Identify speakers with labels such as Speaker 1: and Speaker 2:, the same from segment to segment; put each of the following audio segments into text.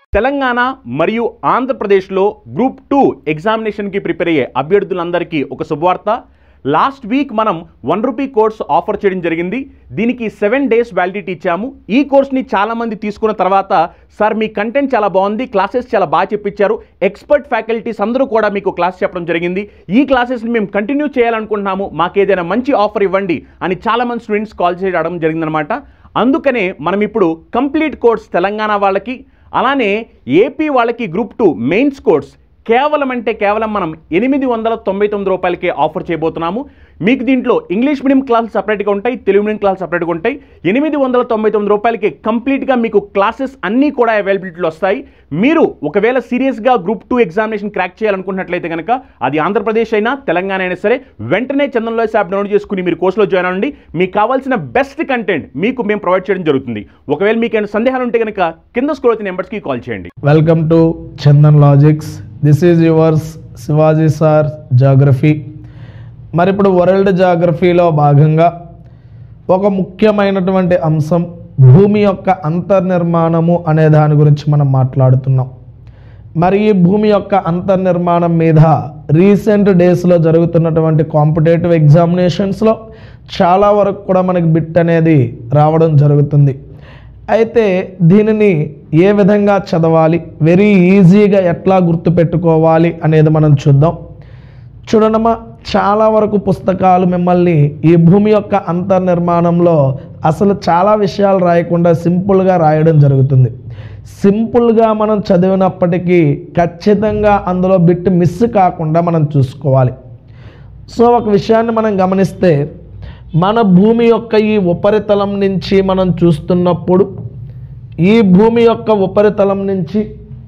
Speaker 1: తెలంగాణ మరియు ఆంధ్రప్రదేశ్లో group two ఎగ్జామినేషన్కి prepare అయ్యే అభ్యర్థులందరికీ ఒక శుభవార్త లాస్ట్ వీక్ మనం వన్ రూపీ కోర్స్ ఆఫర్ చేయడం జరిగింది దీనికి సెవెన్ డేస్ వ్యాలిడిటీ ఇచ్చాము ఈ కోర్స్ని చాలామంది తీసుకున్న తర్వాత సార్ మీ కంటెంట్ చాలా బాగుంది క్లాసెస్ చాలా బాగా చెప్పించారు ఎక్స్పర్ట్ ఫ్యాకల్టీస్ అందరూ కూడా మీకు క్లాస్ చెప్పడం జరిగింది ఈ క్లాసెస్ని మేము కంటిన్యూ చేయాలనుకుంటున్నాము మాకు ఏదైనా మంచి ఆఫర్ ఇవ్వండి అని చాలామంది స్టూడెంట్స్ కాల్ చేయడం జరిగిందనమాట అందుకనే మనం ఇప్పుడు కంప్లీట్ కోర్స్ తెలంగాణ వాళ్ళకి అలానే ఏపీ వాళ్ళకి గ్రూప్ టూ మెయిన్స్ కోర్స్ కేవలం అంటే కేవలం మనం ఎనిమిది వందల తొంభై తొమ్మిది రూపాయలకే ఆఫర్ చేయబోతున్నాము మీకు దీంట్లో ఇంగ్లీష్ మీడియం క్లాసులు సపరేట్గా ఉంటాయి తెలుగు మీడియం క్లాసులు సపరేట్గా ఉంటాయి ఎనిమిది వందల తొంభై తొమ్మిది రూపాయలకి కంప్లీట్గా మీకు క్లాసెస్ అన్నీ కూడా అవైలబిలిటీలో వస్తాయి మీరు ఒకవేళ సీరియస్గా గ్రూప్ టూ ఎగ్జామినేషన్ క్రాక్ చేయాలనుకుంటున్నట్లయితే కనుక అది ఆంధ్రప్రదేశ్ అయినా తెలంగాణ అయినా సరే వెంటనే చందన్లో యాప్ డౌన్లోడ్ చేసుకుని మీరు కోర్సులో జాయిన్ అవ్వండి మీకు కావాల్సిన బెస్ట్ కంటెంట్ మీకు మేము ప్రొవైడ్ చేయడం జరుగుతుంది ఒకవేళ మీకు ఏమైనా సందేహాలు ఉంటే కనుక కింద స్క్రోల్ అవుతున్న నెంబర్స్కి కాల్ చేయండి
Speaker 2: welcome to Chandan logics this is yours Shivaji sir geography మరి ఇప్పుడు వరల్డ్ జాగ్రఫీలో భాగంగా ఒక ముఖ్యమైనటువంటి అంశం భూమి యొక్క అంతర్నిర్మాణము అనే దాని గురించి మనం మాట్లాడుతున్నాం మరి ఈ భూమి యొక్క అంతర్నిర్మాణం మీద రీసెంట్ డేస్లో జరుగుతున్నటువంటి కాంపిటేటివ్ ఎగ్జామినేషన్స్లో చాలా వరకు కూడా మనకి బిట్ అనేది రావడం జరుగుతుంది అయితే దీనిని ఏ విధంగా చదవాలి వెరీ ఈజీగా ఎట్లా గుర్తుపెట్టుకోవాలి అనేది మనం చూద్దాం చూడనమ్మా చాలా వరకు పుస్తకాలు మిమ్మల్ని ఈ భూమి యొక్క అంతర్నిర్మాణంలో అసలు చాలా విషయాలు రాయకుండా సింపుల్గా రాయడం జరుగుతుంది సింపుల్గా మనం చదివినప్పటికీ ఖచ్చితంగా అందులో బిట్ మిస్ కాకుండా మనం చూసుకోవాలి సో ఒక విషయాన్ని మనం గమనిస్తే మన భూమి యొక్క ఈ ఉపరితలం నుంచి మనం చూస్తున్నప్పుడు ఈ భూమి యొక్క ఉపరితలం నుంచి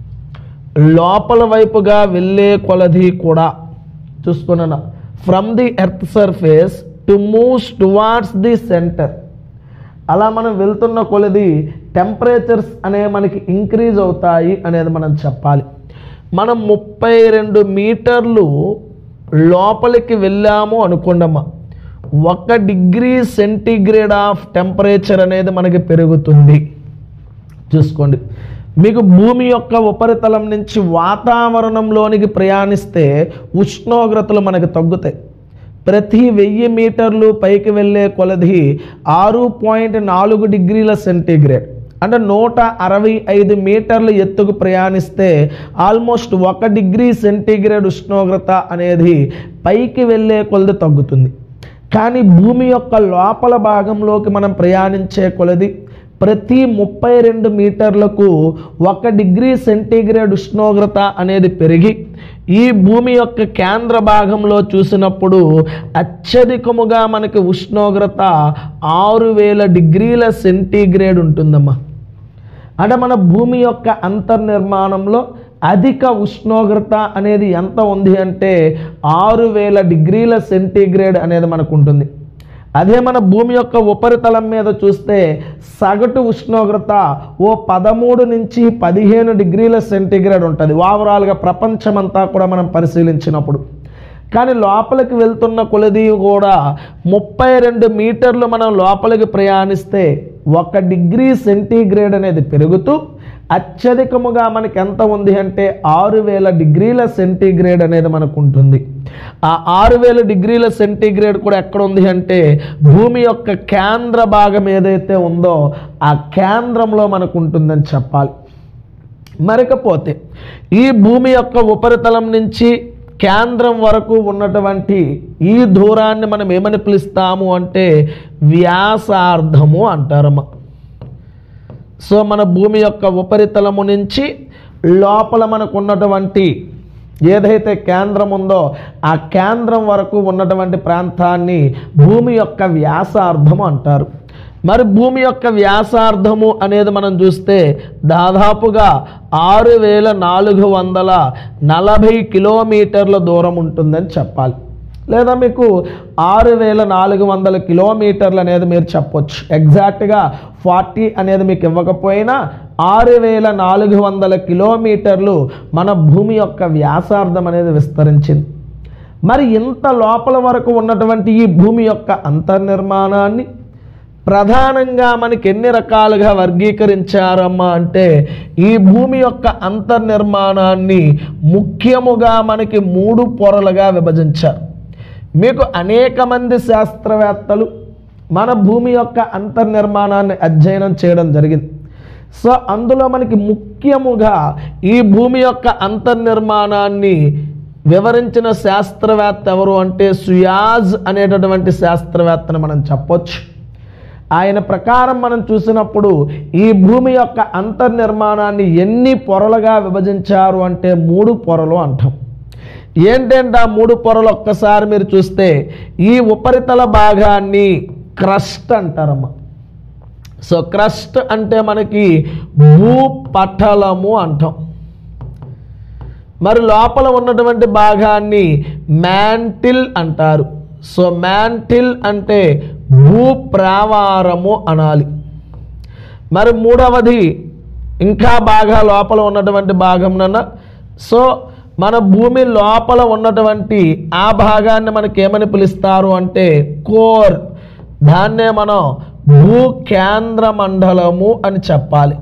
Speaker 2: లోపల వైపుగా వెళ్ళే కొలది కూడా చూసుకున్నాను from the earth surface to moves towards the centre అలా మనం వెళ్తున్న కొలది టెంపరేచర్స్ అనే మనకి ఇంక్రీజ్ అవుతాయి అనేది మనం చెప్పాలి మనం ముప్పై రెండు మీటర్లు లోపలికి వెళ్ళాము అనుకోండమ్మా ఒక డిగ్రీ సెంటీగ్రేడ్ ఆఫ్ టెంపరేచర్ అనేది మనకి పెరుగుతుంది చూసుకోండి మీకు భూమి యొక్క ఉపరితలం నుంచి వాతావరణంలోనికి ప్రయాణిస్తే ఉష్ణోగ్రతలు మనకి తగ్గుతాయి ప్రతి వెయ్యి మీటర్లు పైకి వెళ్ళే కొలది ఆరు పాయింట్ నాలుగు డిగ్రీల సెంటీగ్రేడ్ అంటే నూట అరవై ఐదు మీటర్ల ఎత్తుకు ప్రయాణిస్తే ఆల్మోస్ట్ ఒక డిగ్రీ సెంటీగ్రేడ్ ఉష్ణోగ్రత అనేది పైకి వెళ్ళే కొలది తగ్గుతుంది కానీ భూమి యొక్క లోపల భాగంలోకి మనం ప్రయాణించే కొలది ప్రతి ముప్పై రెండు మీటర్లకు ఒక డిగ్రీ సెంటీగ్రేడ్ ఉష్ణోగ్రత అనేది పెరిగి ఈ భూమి యొక్క కేంద్ర భాగంలో చూసినప్పుడు అత్యధికముగా మనకి ఉష్ణోగ్రత ఆరు వేల డిగ్రీల సెంటీగ్రేడ్ ఉంటుందమ్మా అంటే మన భూమి యొక్క అంతర్నిర్మాణంలో అధిక ఉష్ణోగ్రత అనేది ఎంత ఉంది అంటే ఆరు వేల డిగ్రీల సెంటీగ్రేడ్ అనేది మనకు ఉంటుంది అదే మన భూమి యొక్క ఉపరితలం మీద చూస్తే సగటు ఉష్ణోగ్రత ఓ పదమూడు నుంచి పదిహేను డిగ్రీల సెంటీగ్రేడ్ ఉంటుంది ఓవరాల్గా ప్రపంచమంతా కూడా మనం పరిశీలించినప్పుడు కానీ లోపలికి వెళ్తున్న కొలది కూడా ముప్పై రెండు మీటర్లు మనం లోపలికి ప్రయాణిస్తే ఒక డిగ్రీ సెంటీగ్రేడ్ అనేది పెరుగుతూ అత్యధికముగా మనకి ఎంత ఉంది అంటే ఆరు వేల డిగ్రీల సెంటీగ్రేడ్ అనేది మనకు ఉంటుంది ఆ ఆరు వేల డిగ్రీల సెంటీగ్రేడ్ కూడా ఎక్కడ ఉంది అంటే భూమి యొక్క కేంద్ర భాగం ఏదైతే ఉందో ఆ కేంద్రంలో మనకు ఉంటుందని చెప్పాలి మరకపోతే ఈ భూమి యొక్క ఉపరితలం నుంచి కేంద్రం వరకు ఉన్నటువంటి ఈ దూరాన్ని మనం ఏమని పిలుస్తాము అంటే వ్యాసార్థము అంటారమ్మా సో మన భూమి యొక్క ఉపరితలము నుంచి లోపల మనకు ఉన్నటువంటి ఏదైతే కేంద్రం ఉందో ఆ కేంద్రం వరకు ఉన్నటువంటి ప్రాంతాన్ని భూమి యొక్క వ్యాసార్థము అంటారు మరి భూమి యొక్క వ్యాసార్థము అనేది మనం చూస్తే దాదాపుగా ఆరు వేల నాలుగు వందల నలభై కిలోమీటర్ల దూరం ఉంటుందని చెప్పాలి లేదా మీకు ఆరు వేల నాలుగు వందల కిలోమీటర్లు అనేది మీరు చెప్పొచ్చు ఎగ్జాక్ట్గా ఫార్టీ అనేది మీకు ఇవ్వకపోయినా ఆరు వేల నాలుగు వందల కిలోమీటర్లు మన భూమి యొక్క వ్యాసార్థం అనేది విస్తరించింది మరి ఇంత లోపల వరకు ఉన్నటువంటి ఈ భూమి యొక్క అంతర్నిర్మాణాన్ని ప్రధానంగా మనకి ఎన్ని రకాలుగా వర్గీకరించారమ్మా అంటే ఈ భూమి యొక్క అంతర్నిర్మాణాన్ని ముఖ్యముగా మనకి మూడు పొరలుగా విభజించారు మీకు అనేక మంది శాస్త్రవేత్తలు మన భూమి యొక్క అంతర్నిర్మాణాన్ని అధ్యయనం చేయడం జరిగింది సో అందులో మనకి ముఖ్యముగా ఈ భూమి యొక్క అంతర్నిర్మాణాన్ని వివరించిన శాస్త్రవేత్త ఎవరు అంటే సుయాజ్ అనేటటువంటి శాస్త్రవేత్తని మనం చెప్పొచ్చు ఆయన ప్రకారం మనం చూసినప్పుడు ఈ భూమి యొక్క అంతర్నిర్మాణాన్ని ఎన్ని పొరలుగా విభజించారు అంటే మూడు పొరలు అంటాం ఏంటంటే ఆ మూడు పొరలు ఒక్కసారి మీరు చూస్తే ఈ ఉపరితల భాగాన్ని క్రస్ట్ అంటారమ్మా సో క్రస్ట్ అంటే మనకి భూపటలము అంటాం మరి లోపల ఉన్నటువంటి భాగాన్ని మ్యాంటిల్ అంటారు సో మ్యాంటిల్ అంటే భూప్రావారము అనాలి మరి మూడవది ఇంకా బాగా లోపల ఉన్నటువంటి భాగంన సో మన భూమి లోపల ఉన్నటువంటి ఆ భాగాన్ని మనకి ఏమని పిలుస్తారు అంటే కోర్ దాన్నే మనం భూ కేంద్ర మండలము అని చెప్పాలి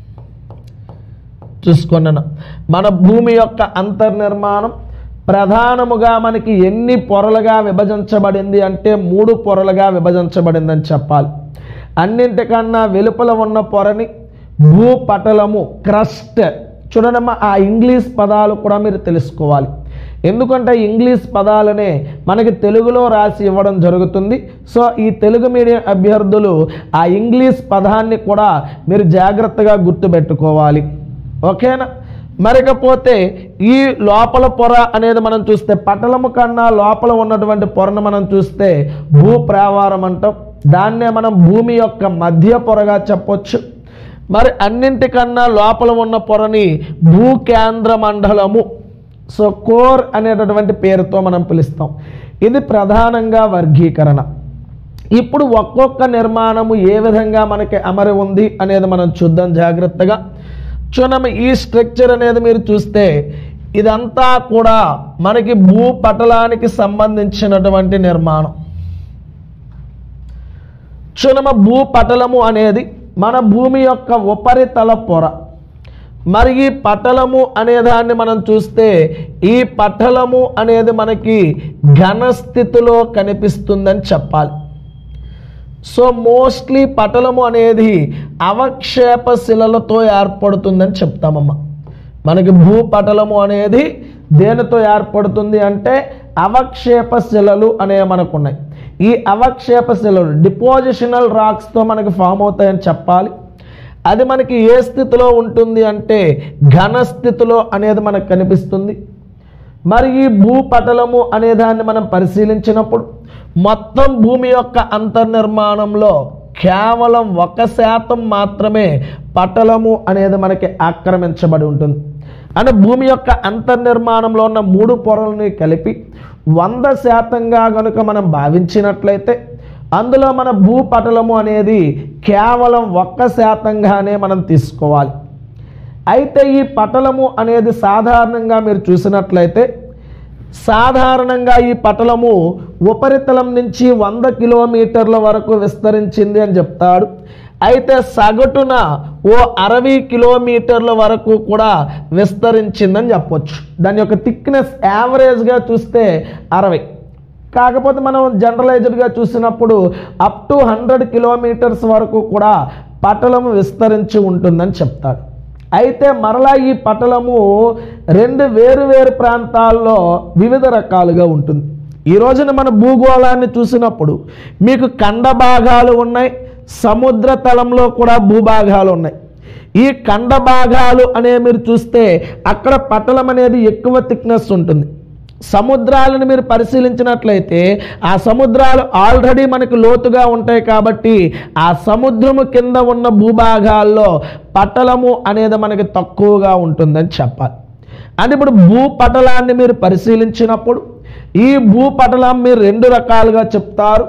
Speaker 2: చూసుకున్నాను మన భూమి యొక్క అంతర్నిర్మాణం ప్రధానముగా మనకి ఎన్ని పొరలుగా విభజించబడింది అంటే మూడు పొరలుగా విభజించబడిందని చెప్పాలి అన్నింటికన్నా వెలుపల ఉన్న పొరని భూపటలము క్రస్ట్ చూడనమ్మా ఆ ఇంగ్లీష్ పదాలు కూడా మీరు తెలుసుకోవాలి ఎందుకంటే ఇంగ్లీష్ పదాలనే మనకి తెలుగులో రాసి ఇవ్వడం జరుగుతుంది సో ఈ తెలుగు మీడియం అభ్యర్థులు ఆ ఇంగ్లీష్ పదాన్ని కూడా మీరు జాగ్రత్తగా గుర్తుపెట్టుకోవాలి ఓకేనా మరికపోతే ఈ లోపల పొర అనేది మనం చూస్తే పటలము కన్నా లోపల ఉన్నటువంటి పొరను మనం చూస్తే భూ ప్రావారం అంటాం దాన్నే మనం భూమి యొక్క మధ్య పొరగా చెప్పొచ్చు మరి అన్నింటికన్నా లోపల ఉన్న పొరని భూ కేంద్ర మండలము సో కోర్ అనేటటువంటి పేరుతో మనం పిలుస్తాం ఇది ప్రధానంగా వర్గీకరణ ఇప్పుడు ఒక్కొక్క నిర్మాణము ఏ విధంగా మనకి అమరి ఉంది అనేది మనం చూద్దాం జాగ్రత్తగా చూడమ్మ ఈ స్ట్రక్చర్ అనేది మీరు చూస్తే ఇదంతా కూడా మనకి భూపటలానికి సంబంధించినటువంటి నిర్మాణం చునమ భూపటలము అనేది మన భూమి యొక్క ఉపరితల పొర మరి ఈ పటలము అనే దాన్ని మనం చూస్తే ఈ పటలము అనేది మనకి ఘన స్థితిలో కనిపిస్తుందని చెప్పాలి సో మోస్ట్లీ పటలము అనేది అవక్షేప శిలలతో ఏర్పడుతుందని చెప్తామమ్మా మనకి భూపటలము అనేది దేనితో ఏర్పడుతుంది అంటే అవక్షేప శిలలు అనేవి మనకు ఉన్నాయి ఈ అవక్షేప శిలలు డిపోజిషనల్ రాక్స్తో మనకి ఫామ్ అవుతాయని చెప్పాలి అది మనకి ఏ స్థితిలో ఉంటుంది అంటే ఘన స్థితిలో అనేది మనకు కనిపిస్తుంది మరి ఈ భూపటలము అనే దాన్ని మనం పరిశీలించినప్పుడు మొత్తం భూమి యొక్క అంతర్నిర్మాణంలో కేవలం ఒక శాతం మాత్రమే పటలము అనేది మనకి ఆక్రమించబడి ఉంటుంది అంటే భూమి యొక్క అంతర్నిర్మాణంలో ఉన్న మూడు పొరలని కలిపి వంద శాతంగా కనుక మనం భావించినట్లయితే అందులో మన భూపటలము అనేది కేవలం ఒక్క శాతంగానే మనం తీసుకోవాలి అయితే ఈ పటలము అనేది సాధారణంగా మీరు చూసినట్లయితే సాధారణంగా ఈ పటలము ఉపరితలం నుంచి వంద కిలోమీటర్ల వరకు విస్తరించింది అని చెప్తాడు అయితే సగటున ఓ అరవై కిలోమీటర్ల వరకు కూడా విస్తరించిందని చెప్పొచ్చు దాని యొక్క థిక్నెస్ యావరేజ్గా చూస్తే అరవై కాకపోతే మనం జనరలైజ్డ్గా చూసినప్పుడు అప్ టు హండ్రెడ్ కిలోమీటర్స్ వరకు కూడా పటలము విస్తరించి ఉంటుందని చెప్తాడు అయితే మరలా ఈ పటలము రెండు వేరు వేరు ప్రాంతాల్లో వివిధ రకాలుగా ఉంటుంది ఈ రోజున మన భూగోళాన్ని చూసినప్పుడు మీకు కండ భాగాలు ఉన్నాయి సముద్ర తలంలో కూడా భూభాగాలు ఉన్నాయి ఈ కండ భాగాలు అనే మీరు చూస్తే అక్కడ పటలం అనేది ఎక్కువ థిక్నెస్ ఉంటుంది సముద్రాలను మీరు పరిశీలించినట్లయితే ఆ సముద్రాలు ఆల్రెడీ మనకు లోతుగా ఉంటాయి కాబట్టి ఆ సముద్రము కింద ఉన్న భూభాగాల్లో పటలము అనేది మనకి తక్కువగా ఉంటుందని చెప్పాలి అంటే ఇప్పుడు భూపటలాన్ని మీరు పరిశీలించినప్పుడు ఈ భూపటలం మీరు రెండు రకాలుగా చెప్తారు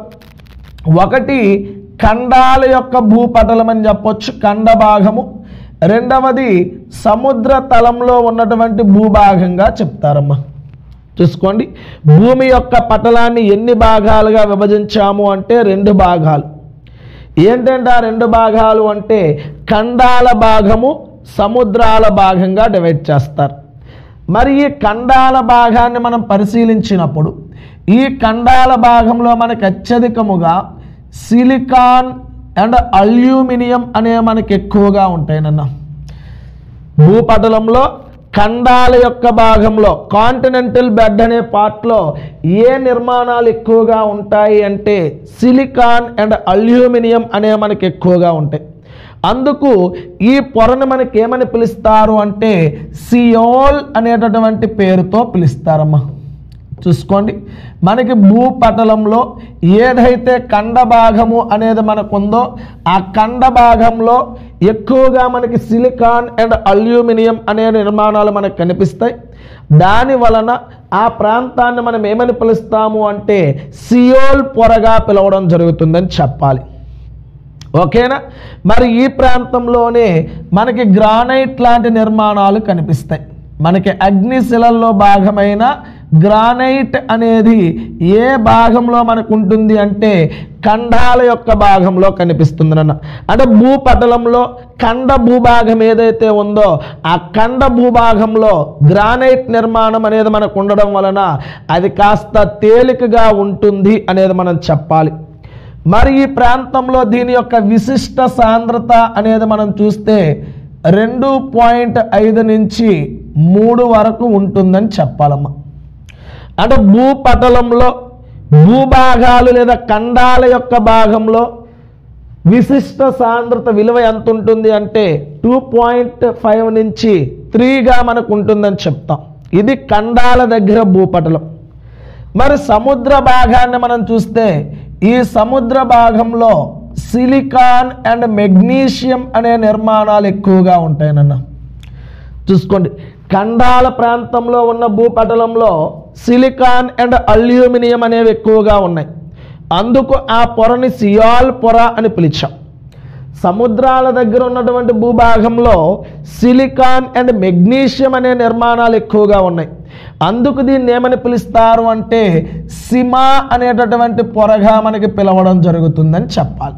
Speaker 2: ఒకటి ఖండాల యొక్క భూపటలం అని చెప్పొచ్చు ఖండ భాగము రెండవది సముద్ర తలంలో ఉన్నటువంటి భూభాగంగా చెప్తారమ్మా చూసుకోండి భూమి యొక్క పటలాన్ని ఎన్ని భాగాలుగా విభజించాము అంటే రెండు భాగాలు ఏంటంటే ఆ రెండు భాగాలు అంటే ఖండాల భాగము సముద్రాల భాగంగా డివైడ్ చేస్తారు మరి ఈ ఖండాల భాగాన్ని మనం పరిశీలించినప్పుడు ఈ ఖండాల భాగంలో మనకి అత్యధికముగా సిలికాన్ అండ్ అల్యూమినియం అనే మనకి ఎక్కువగా ఉంటాయి నాన్న భూపటలంలో ఖండాల యొక్క భాగంలో కాంటినెంటల్ బెడ్ అనే పార్ట్లో ఏ నిర్మాణాలు ఎక్కువగా ఉంటాయి అంటే సిలికాన్ అండ్ అల్యూమినియం అనే మనకి ఎక్కువగా ఉంటాయి అందుకు ఈ పొరను మనకి ఏమని పిలుస్తారు అంటే సియోల్ అనేటటువంటి పేరుతో పిలుస్తారమ్మా చూసుకోండి మనకి భూపటలంలో ఏదైతే ఖండ భాగము అనేది మనకుందో ఆ ఖండ భాగంలో ఎక్కువగా మనకి సిలికాన్ అండ్ అల్యూమినియం అనే నిర్మాణాలు మనకు కనిపిస్తాయి దాని వలన ఆ ప్రాంతాన్ని మనం ఏమని పిలుస్తాము అంటే సియోల్ పొరగా పిలవడం జరుగుతుందని చెప్పాలి ఓకేనా మరి ఈ ప్రాంతంలోనే మనకి గ్రానైట్ లాంటి నిర్మాణాలు కనిపిస్తాయి మనకి అగ్నిశిలల్లో భాగమైన గ్రానైట్ అనేది ఏ భాగంలో మనకు ఉంటుంది అంటే ఖండాల యొక్క భాగంలో కనిపిస్తుంది అన్న అంటే భూపటలంలో ఖండ భూభాగం ఏదైతే ఉందో ఆ ఖండ భూభాగంలో గ్రానైట్ నిర్మాణం అనేది మనకు ఉండడం వలన అది కాస్త తేలికగా ఉంటుంది అనేది మనం చెప్పాలి మరి ఈ ప్రాంతంలో దీని యొక్క విశిష్ట సాంద్రత అనేది మనం చూస్తే రెండు పాయింట్ ఐదు నుంచి మూడు వరకు ఉంటుందని చెప్పాలమ్మా అంటే భూపటలంలో భూభాగాలు లేదా ఖండాల యొక్క భాగంలో విశిష్ట సాంద్రత విలువ ఎంత ఉంటుంది అంటే టూ పాయింట్ ఫైవ్ నుంచి త్రీగా మనకు ఉంటుందని చెప్తాం ఇది ఖండాల దగ్గర భూపటలం మరి సముద్ర భాగాన్ని మనం చూస్తే ఈ సముద్ర భాగంలో సిలికాన్ అండ్ మెగ్నీషియం అనే నిర్మాణాలు ఎక్కువగా ఉంటాయనన్న చూసుకోండి ఖండాల ప్రాంతంలో ఉన్న భూపటలంలో సిలికాన్ అండ్ అల్యూమినియం అనేవి ఎక్కువగా ఉన్నాయి అందుకు ఆ పొరని సియాల్ పొర అని పిలిచాం సముద్రాల దగ్గర ఉన్నటువంటి భూభాగంలో సిలికాన్ అండ్ మెగ్నీషియం అనే నిర్మాణాలు ఎక్కువగా ఉన్నాయి అందుకు దీన్ని ఏమని పిలుస్తారు అంటే సిమా అనేటటువంటి పొరగా మనకి పిలవడం జరుగుతుందని చెప్పాలి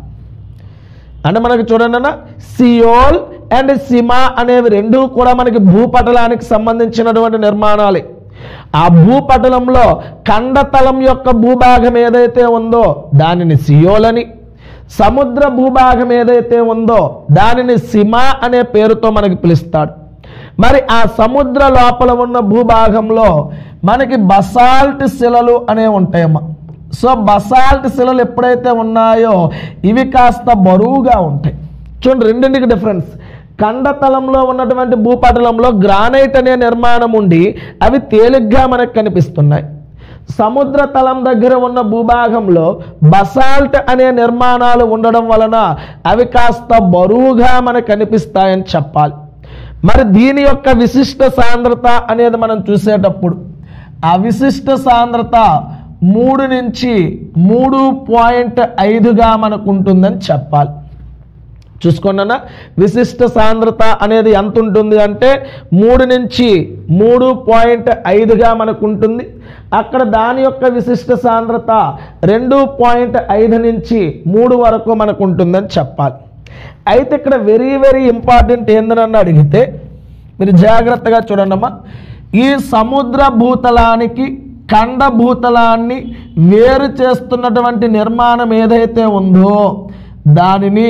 Speaker 2: అంటే మనకి చూడండి అన్న సియోల్ అండ్ సిమా అనేవి రెండు కూడా మనకి భూపటలానికి సంబంధించినటువంటి నిర్మాణాలే ఆ భూపటలంలో ఖండతలం యొక్క భూభాగం ఏదైతే ఉందో దానిని సియోల్ అని సముద్ర భూభాగం ఏదైతే ఉందో దానిని సిమా అనే పేరుతో మనకి పిలుస్తాడు మరి ఆ సముద్ర లోపల ఉన్న భూభాగంలో మనకి బసాల్ట్ శిలలు అనే ఉంటాయమ్మా సో బసాల్ట్ శిలలు ఎప్పుడైతే ఉన్నాయో ఇవి కాస్త బరువుగా ఉంటాయి చూడండి రెండింటికి డిఫరెన్స్ ఖండతలంలో ఉన్నటువంటి భూపటలంలో గ్రానైట్ అనే నిర్మాణం ఉండి అవి తేలిగ్గా మనకు కనిపిస్తున్నాయి సముద్ర తలం దగ్గర ఉన్న భూభాగంలో బసాల్ట్ అనే నిర్మాణాలు ఉండడం వలన అవి కాస్త బరువుగా మనకు కనిపిస్తాయని చెప్పాలి మరి దీని యొక్క విశిష్ట సాంద్రత అనేది మనం చూసేటప్పుడు ఆ విశిష్ట సాంద్రత మూడు నుంచి మూడు పాయింట్ ఐదుగా మనకు ఉంటుందని చెప్పాలి చూసుకోండి విశిష్ట సాంద్రత అనేది ఎంత ఉంటుంది అంటే మూడు నుంచి మూడు పాయింట్ ఐదుగా మనకు ఉంటుంది అక్కడ దాని యొక్క విశిష్ట సాంద్రత రెండు పాయింట్ ఐదు నుంచి మూడు వరకు మనకు ఉంటుందని చెప్పాలి అయితే ఇక్కడ వెరీ వెరీ ఇంపార్టెంట్ ఏందని అడిగితే మీరు జాగ్రత్తగా చూడండమ్మా ఈ సముద్ర భూతలానికి ఖండ భూతలాన్ని వేరు చేస్తున్నటువంటి నిర్మాణం ఏదైతే ఉందో దానిని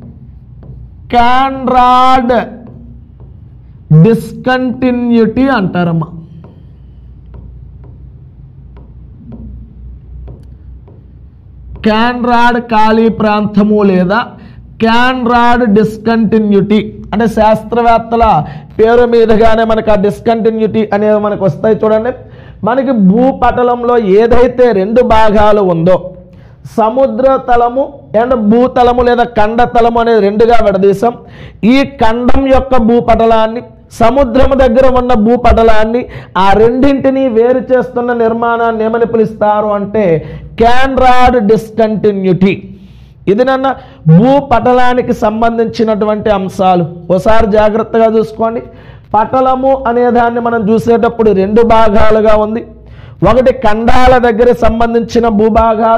Speaker 2: క్యాన్రాడ్ డిస్కంటిన్యూటీ అంటారమ్మా క్యాన్రాడ్ ఖాళీ ప్రాంతము లేదా క్యాన్రాడ్ డిస్కంటిన్యూటీ అంటే శాస్త్రవేత్తల పేరు మీదుగానే మనకు ఆ డిస్కంటిన్యూటీ అనేవి మనకు వస్తాయి చూడండి మనకి భూపటలంలో ఏదైతే రెండు భాగాలు ఉందో సముద్ర తలము అండ్ భూతలము లేదా ఖండతలము అనేది రెండుగా విడదీశాం ఈ ఖండం యొక్క భూపటలాన్ని సముద్రము దగ్గర ఉన్న భూపటలాన్ని ఆ రెండింటిని వేరు చేస్తున్న నిర్మాణాన్ని ఏమని పిలుస్తారు అంటే క్యాన్రాడ్ డిస్కంటిన్యూటీ ఇది నన్న భూపటలానికి సంబంధించినటువంటి అంశాలు ఒకసారి జాగ్రత్తగా చూసుకోండి పటలము అనే దాన్ని మనం చూసేటప్పుడు రెండు భాగాలుగా ఉంది ఒకటి ఖండాల దగ్గర సంబంధించిన భూభాగాలు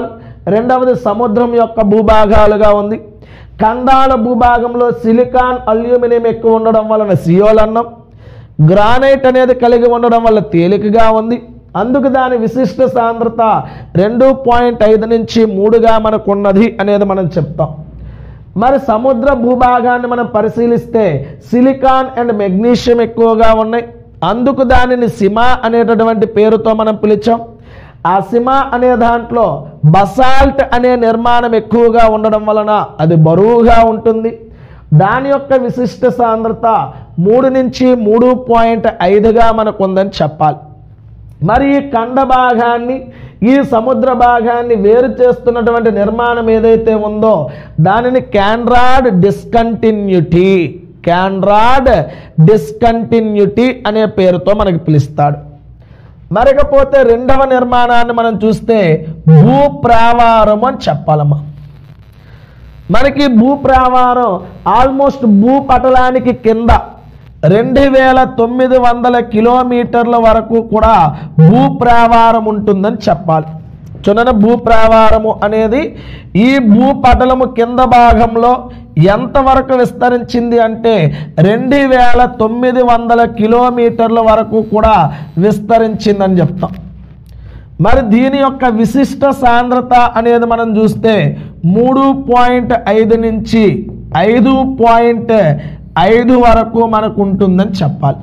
Speaker 2: రెండవది సముద్రం యొక్క భూభాగాలుగా ఉంది ఖండాల భూభాగంలో సిలికాన్ అల్యూమినియం ఎక్కువ ఉండడం వలన సియోల్ అన్నం గ్రానైట్ అనేది కలిగి ఉండడం వల్ల తేలికగా ఉంది అందుకు దాని విశిష్ట సాంద్రత రెండు పాయింట్ ఐదు నుంచి మూడుగా మనకు ఉన్నది అనేది మనం చెప్తాం మరి సముద్ర భూభాగాన్ని మనం పరిశీలిస్తే సిలికాన్ అండ్ మెగ్నీషియం ఎక్కువగా ఉన్నాయి అందుకు దానిని సిమా అనేటటువంటి పేరుతో మనం పిలిచాం ఆ సిమా అనే దాంట్లో బసాల్ట్ అనే నిర్మాణం ఎక్కువగా ఉండడం వలన అది బరువుగా ఉంటుంది దాని యొక్క విశిష్ట సాంద్రత మూడు నుంచి మూడు పాయింట్ ఐదుగా మనకు ఉందని చెప్పాలి మరి ఈ ఖండ భాగాన్ని ఈ సముద్ర భాగాన్ని వేరు చేస్తున్నటువంటి నిర్మాణం ఏదైతే ఉందో దానిని క్యాండ్రాడ్ డిస్కంటిన్యూటీ క్యాండ్రాడ్ డిస్కంటిన్యూటీ అనే పేరుతో మనకి పిలుస్తాడు మరికపోతే రెండవ నిర్మాణాన్ని మనం చూస్తే భూప్రావారం అని చెప్పాలమ్మా మనకి భూప్రావారం ఆల్మోస్ట్ భూపటలానికి కింద రెండు వేల తొమ్మిది వందల కిలోమీటర్ల వరకు కూడా భూప్రావారం ఉంటుందని చెప్పాలి చునన భూప్రావారము అనేది ఈ భూపటలము కింద భాగంలో ఎంతవరకు విస్తరించింది అంటే రెండు వేల తొమ్మిది వందల కిలోమీటర్ల వరకు కూడా విస్తరించిందని చెప్తాం మరి దీని యొక్క విశిష్ట సాంద్రత అనేది మనం చూస్తే మూడు పాయింట్ ఐదు నుంచి ఐదు పాయింట్ ఐదు వరకు మనకు ఉంటుందని చెప్పాలి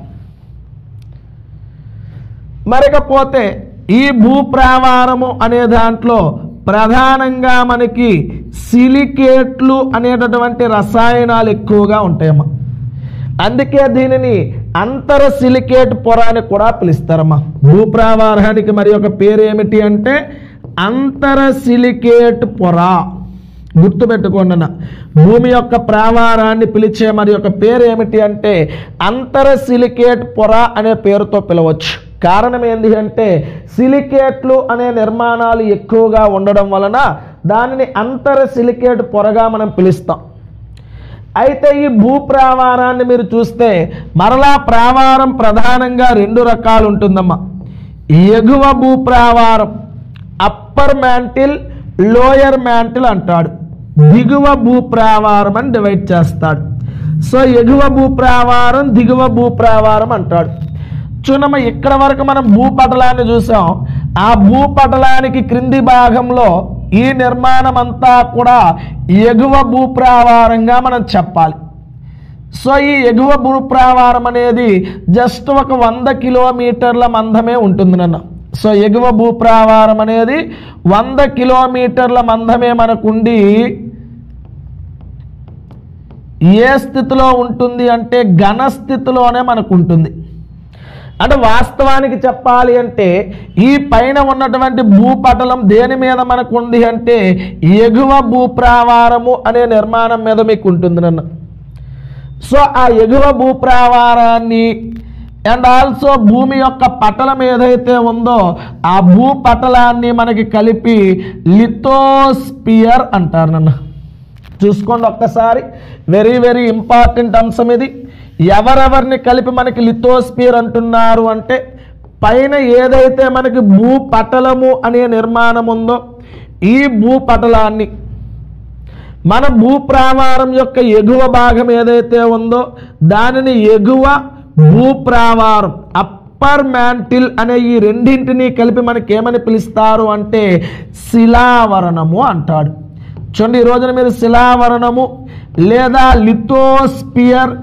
Speaker 2: మరికపోతే ఈ భూప్రావారము అనే దాంట్లో ప్రధానంగా మనకి సిలికేట్లు అనేటటువంటి రసాయనాలు ఎక్కువగా ఉంటాయమ్మా అందుకే దీనిని అంతర సిలికేట్ పొర అని కూడా పిలుస్తారమ్మా భూప్రావారానికి మరి ఒక పేరు ఏమిటి అంటే అంతర సిలికేట్ పొర గుర్తుపెట్టుకోండి అన్న భూమి యొక్క ప్రావారాన్ని పిలిచే మరి యొక్క పేరు ఏమిటి అంటే అంతర సిలికేట్ పొర అనే పేరుతో పిలవచ్చు కారణం ఏంటి అంటే సిలికేట్లు అనే నిర్మాణాలు ఎక్కువగా ఉండడం వలన దానిని అంతర సిలికేట్ పొరగా మనం పిలుస్తాం అయితే ఈ భూప్రావారాన్ని మీరు చూస్తే మరలా ప్రావారం ప్రధానంగా రెండు రకాలు ఉంటుందమ్మా ఎగువ భూప్రావారం అప్పర్ మ్యాంటిల్ లోయర్ మ్యాంటిల్ అంటాడు దిగువ భూప్రావారం అని డివైడ్ చేస్తాడు సో ఎగువ భూప్రావారం దిగువ భూప్రావారం అంటాడు చూడమ్మ ఇక్కడ వరకు మనం భూపటలాన్ని చూసాం ఆ భూపటలానికి క్రింది భాగంలో ఈ నిర్మాణం అంతా కూడా ఎగువ భూప్రావారంగా మనం చెప్పాలి సో ఈ ఎగువ భూప్రావారం అనేది జస్ట్ ఒక వంద కిలోమీటర్ల మందమే ఉంటుంది నన్న సో ఎగువ భూప్రావారం అనేది వంద కిలోమీటర్ల మందమే మనకుండి ఏ స్థితిలో ఉంటుంది అంటే ఘన స్థితిలోనే మనకు ఉంటుంది అంటే వాస్తవానికి చెప్పాలి అంటే ఈ పైన ఉన్నటువంటి భూపటలం దేని మీద మనకు ఉంది అంటే ఎగువ భూప్రావారము అనే నిర్మాణం మీద మీకు ఉంటుంది నన్ను సో ఆ ఎగువ భూప్రావారాన్ని అండ్ ఆల్సో భూమి యొక్క పటలం ఏదైతే ఉందో ఆ భూపటలాన్ని మనకి కలిపి లిథోస్పియర్ అంటారు నన్ను చూసుకోండి ఒక్కసారి వెరీ వెరీ ఇంపార్టెంట్ అంశం ఇది ఎవరెవరిని కలిపి మనకి లిథోస్పియర్ అంటున్నారు అంటే పైన ఏదైతే మనకి భూపటలము అనే నిర్మాణం ఉందో ఈ భూపటలాన్ని మన భూప్రావారం యొక్క ఎగువ భాగం ఏదైతే ఉందో దానిని ఎగువ భూప్రావారం అప్పర్ మ్యాంటిల్ అనే ఈ రెండింటిని కలిపి మనకి ఏమని పిలుస్తారు అంటే శిలావరణము అంటాడు చూడండి ఈ రోజున మీరు శిలావరణము లేదా లిథోస్పియర్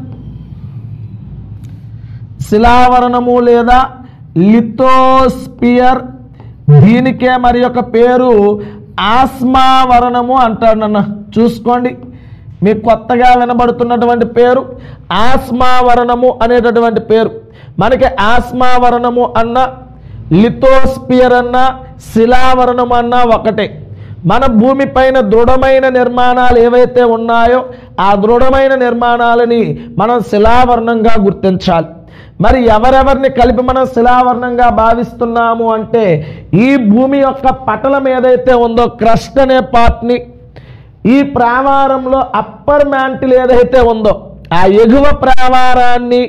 Speaker 2: శిలావరణము లేదా లిథోస్పియర్ దీనికే మరి యొక్క పేరు ఆస్మావరణము అంటాడు నన్న చూసుకోండి మీకు కొత్తగా వినబడుతున్నటువంటి పేరు ఆస్మావరణము అనేటటువంటి పేరు మనకి ఆస్మావరణము అన్న లిథోస్పియర్ అన్న శిలావరణము అన్న ఒకటే మన భూమి పైన దృఢమైన నిర్మాణాలు ఏవైతే ఉన్నాయో ఆ దృఢమైన నిర్మాణాలని మనం శిలావరణంగా గుర్తించాలి మరి ఎవరెవరిని కలిపి మనం శిలావరణంగా భావిస్తున్నాము అంటే ఈ భూమి యొక్క పటలం ఏదైతే ఉందో క్రస్ట్ అనే పార్ట్ని ఈ ప్రావారంలో అప్పర్ మ్యాంటిల్ ఏదైతే ఉందో ఆ ఎగువ ప్రావారాన్ని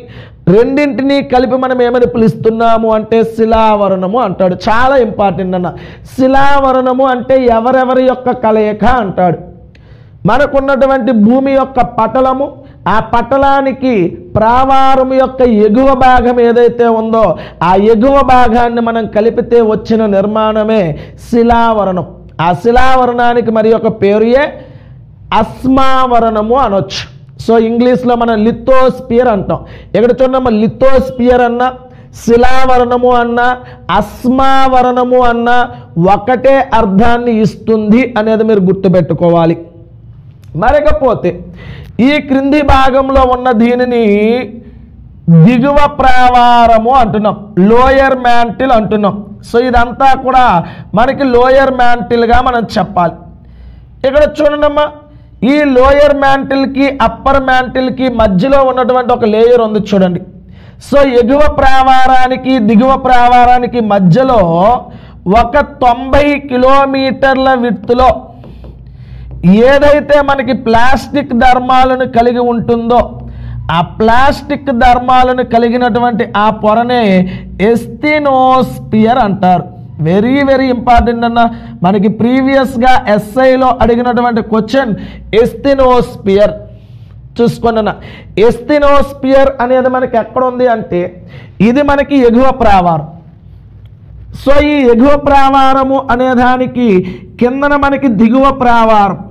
Speaker 2: రెండింటినీ కలిపి మనం ఏమని పిలుస్తున్నాము అంటే శిలావరణము అంటాడు చాలా ఇంపార్టెంట్ అన్న శిలావరణము అంటే ఎవరెవరి యొక్క కలయిక అంటాడు మనకున్నటువంటి భూమి యొక్క పటలము ఆ పటలానికి ప్రావారం యొక్క ఎగువ భాగం ఏదైతే ఉందో ఆ ఎగువ భాగాన్ని మనం కలిపితే వచ్చిన నిర్మాణమే శిలావరణం ఆ శిలావరణానికి మరి యొక్క పేరుయే అస్మావరణము అనొచ్చు సో ఇంగ్లీష్లో మనం లిథోస్పియర్ అంటాం ఇక్కడ చూడమ్మ లిథోస్పియర్ అన్న శిలావరణము అన్న అస్మావరణము అన్న ఒకటే అర్థాన్ని ఇస్తుంది అనేది మీరు గుర్తుపెట్టుకోవాలి మరకపోతే ఈ క్రింది భాగంలో ఉన్న దీనిని దిగువ ప్రావారము అంటున్నాం లోయర్ మ్యాంటిల్ అంటున్నాం సో ఇదంతా కూడా మనకి లోయర్ మ్యాంటిల్గా మనం చెప్పాలి ఇక్కడ చూడండమ్మా ఈ లోయర్ మ్యాంటిల్కి అప్పర్ మ్యాంటిల్కి మధ్యలో ఉన్నటువంటి ఒక లేయర్ ఉంది చూడండి సో ఎగువ ప్రావారానికి దిగువ ప్రావారానికి మధ్యలో ఒక తొంభై కిలోమీటర్ల విత్తులో ఏదైతే మనకి ప్లాస్టిక్ ధర్మాలను కలిగి ఉంటుందో ఆ ప్లాస్టిక్ ధర్మాలను కలిగినటువంటి ఆ పొరనే ఎస్తినోస్పియర్ అంటారు వెరీ వెరీ ఇంపార్టెంట్ అన్న మనకి ప్రీవియస్గా ఎస్ఐలో అడిగినటువంటి క్వశ్చన్ ఎస్తినోస్పియర్ చూసుకోండి అన్న ఎస్తినోస్పియర్ అనేది మనకి ఎక్కడ ఉంది అంటే ఇది మనకి ఎగువ ప్రావారం సో ఈ ఎగువ ప్రావారము అనే దానికి కిందన మనకి దిగువ ప్రావారం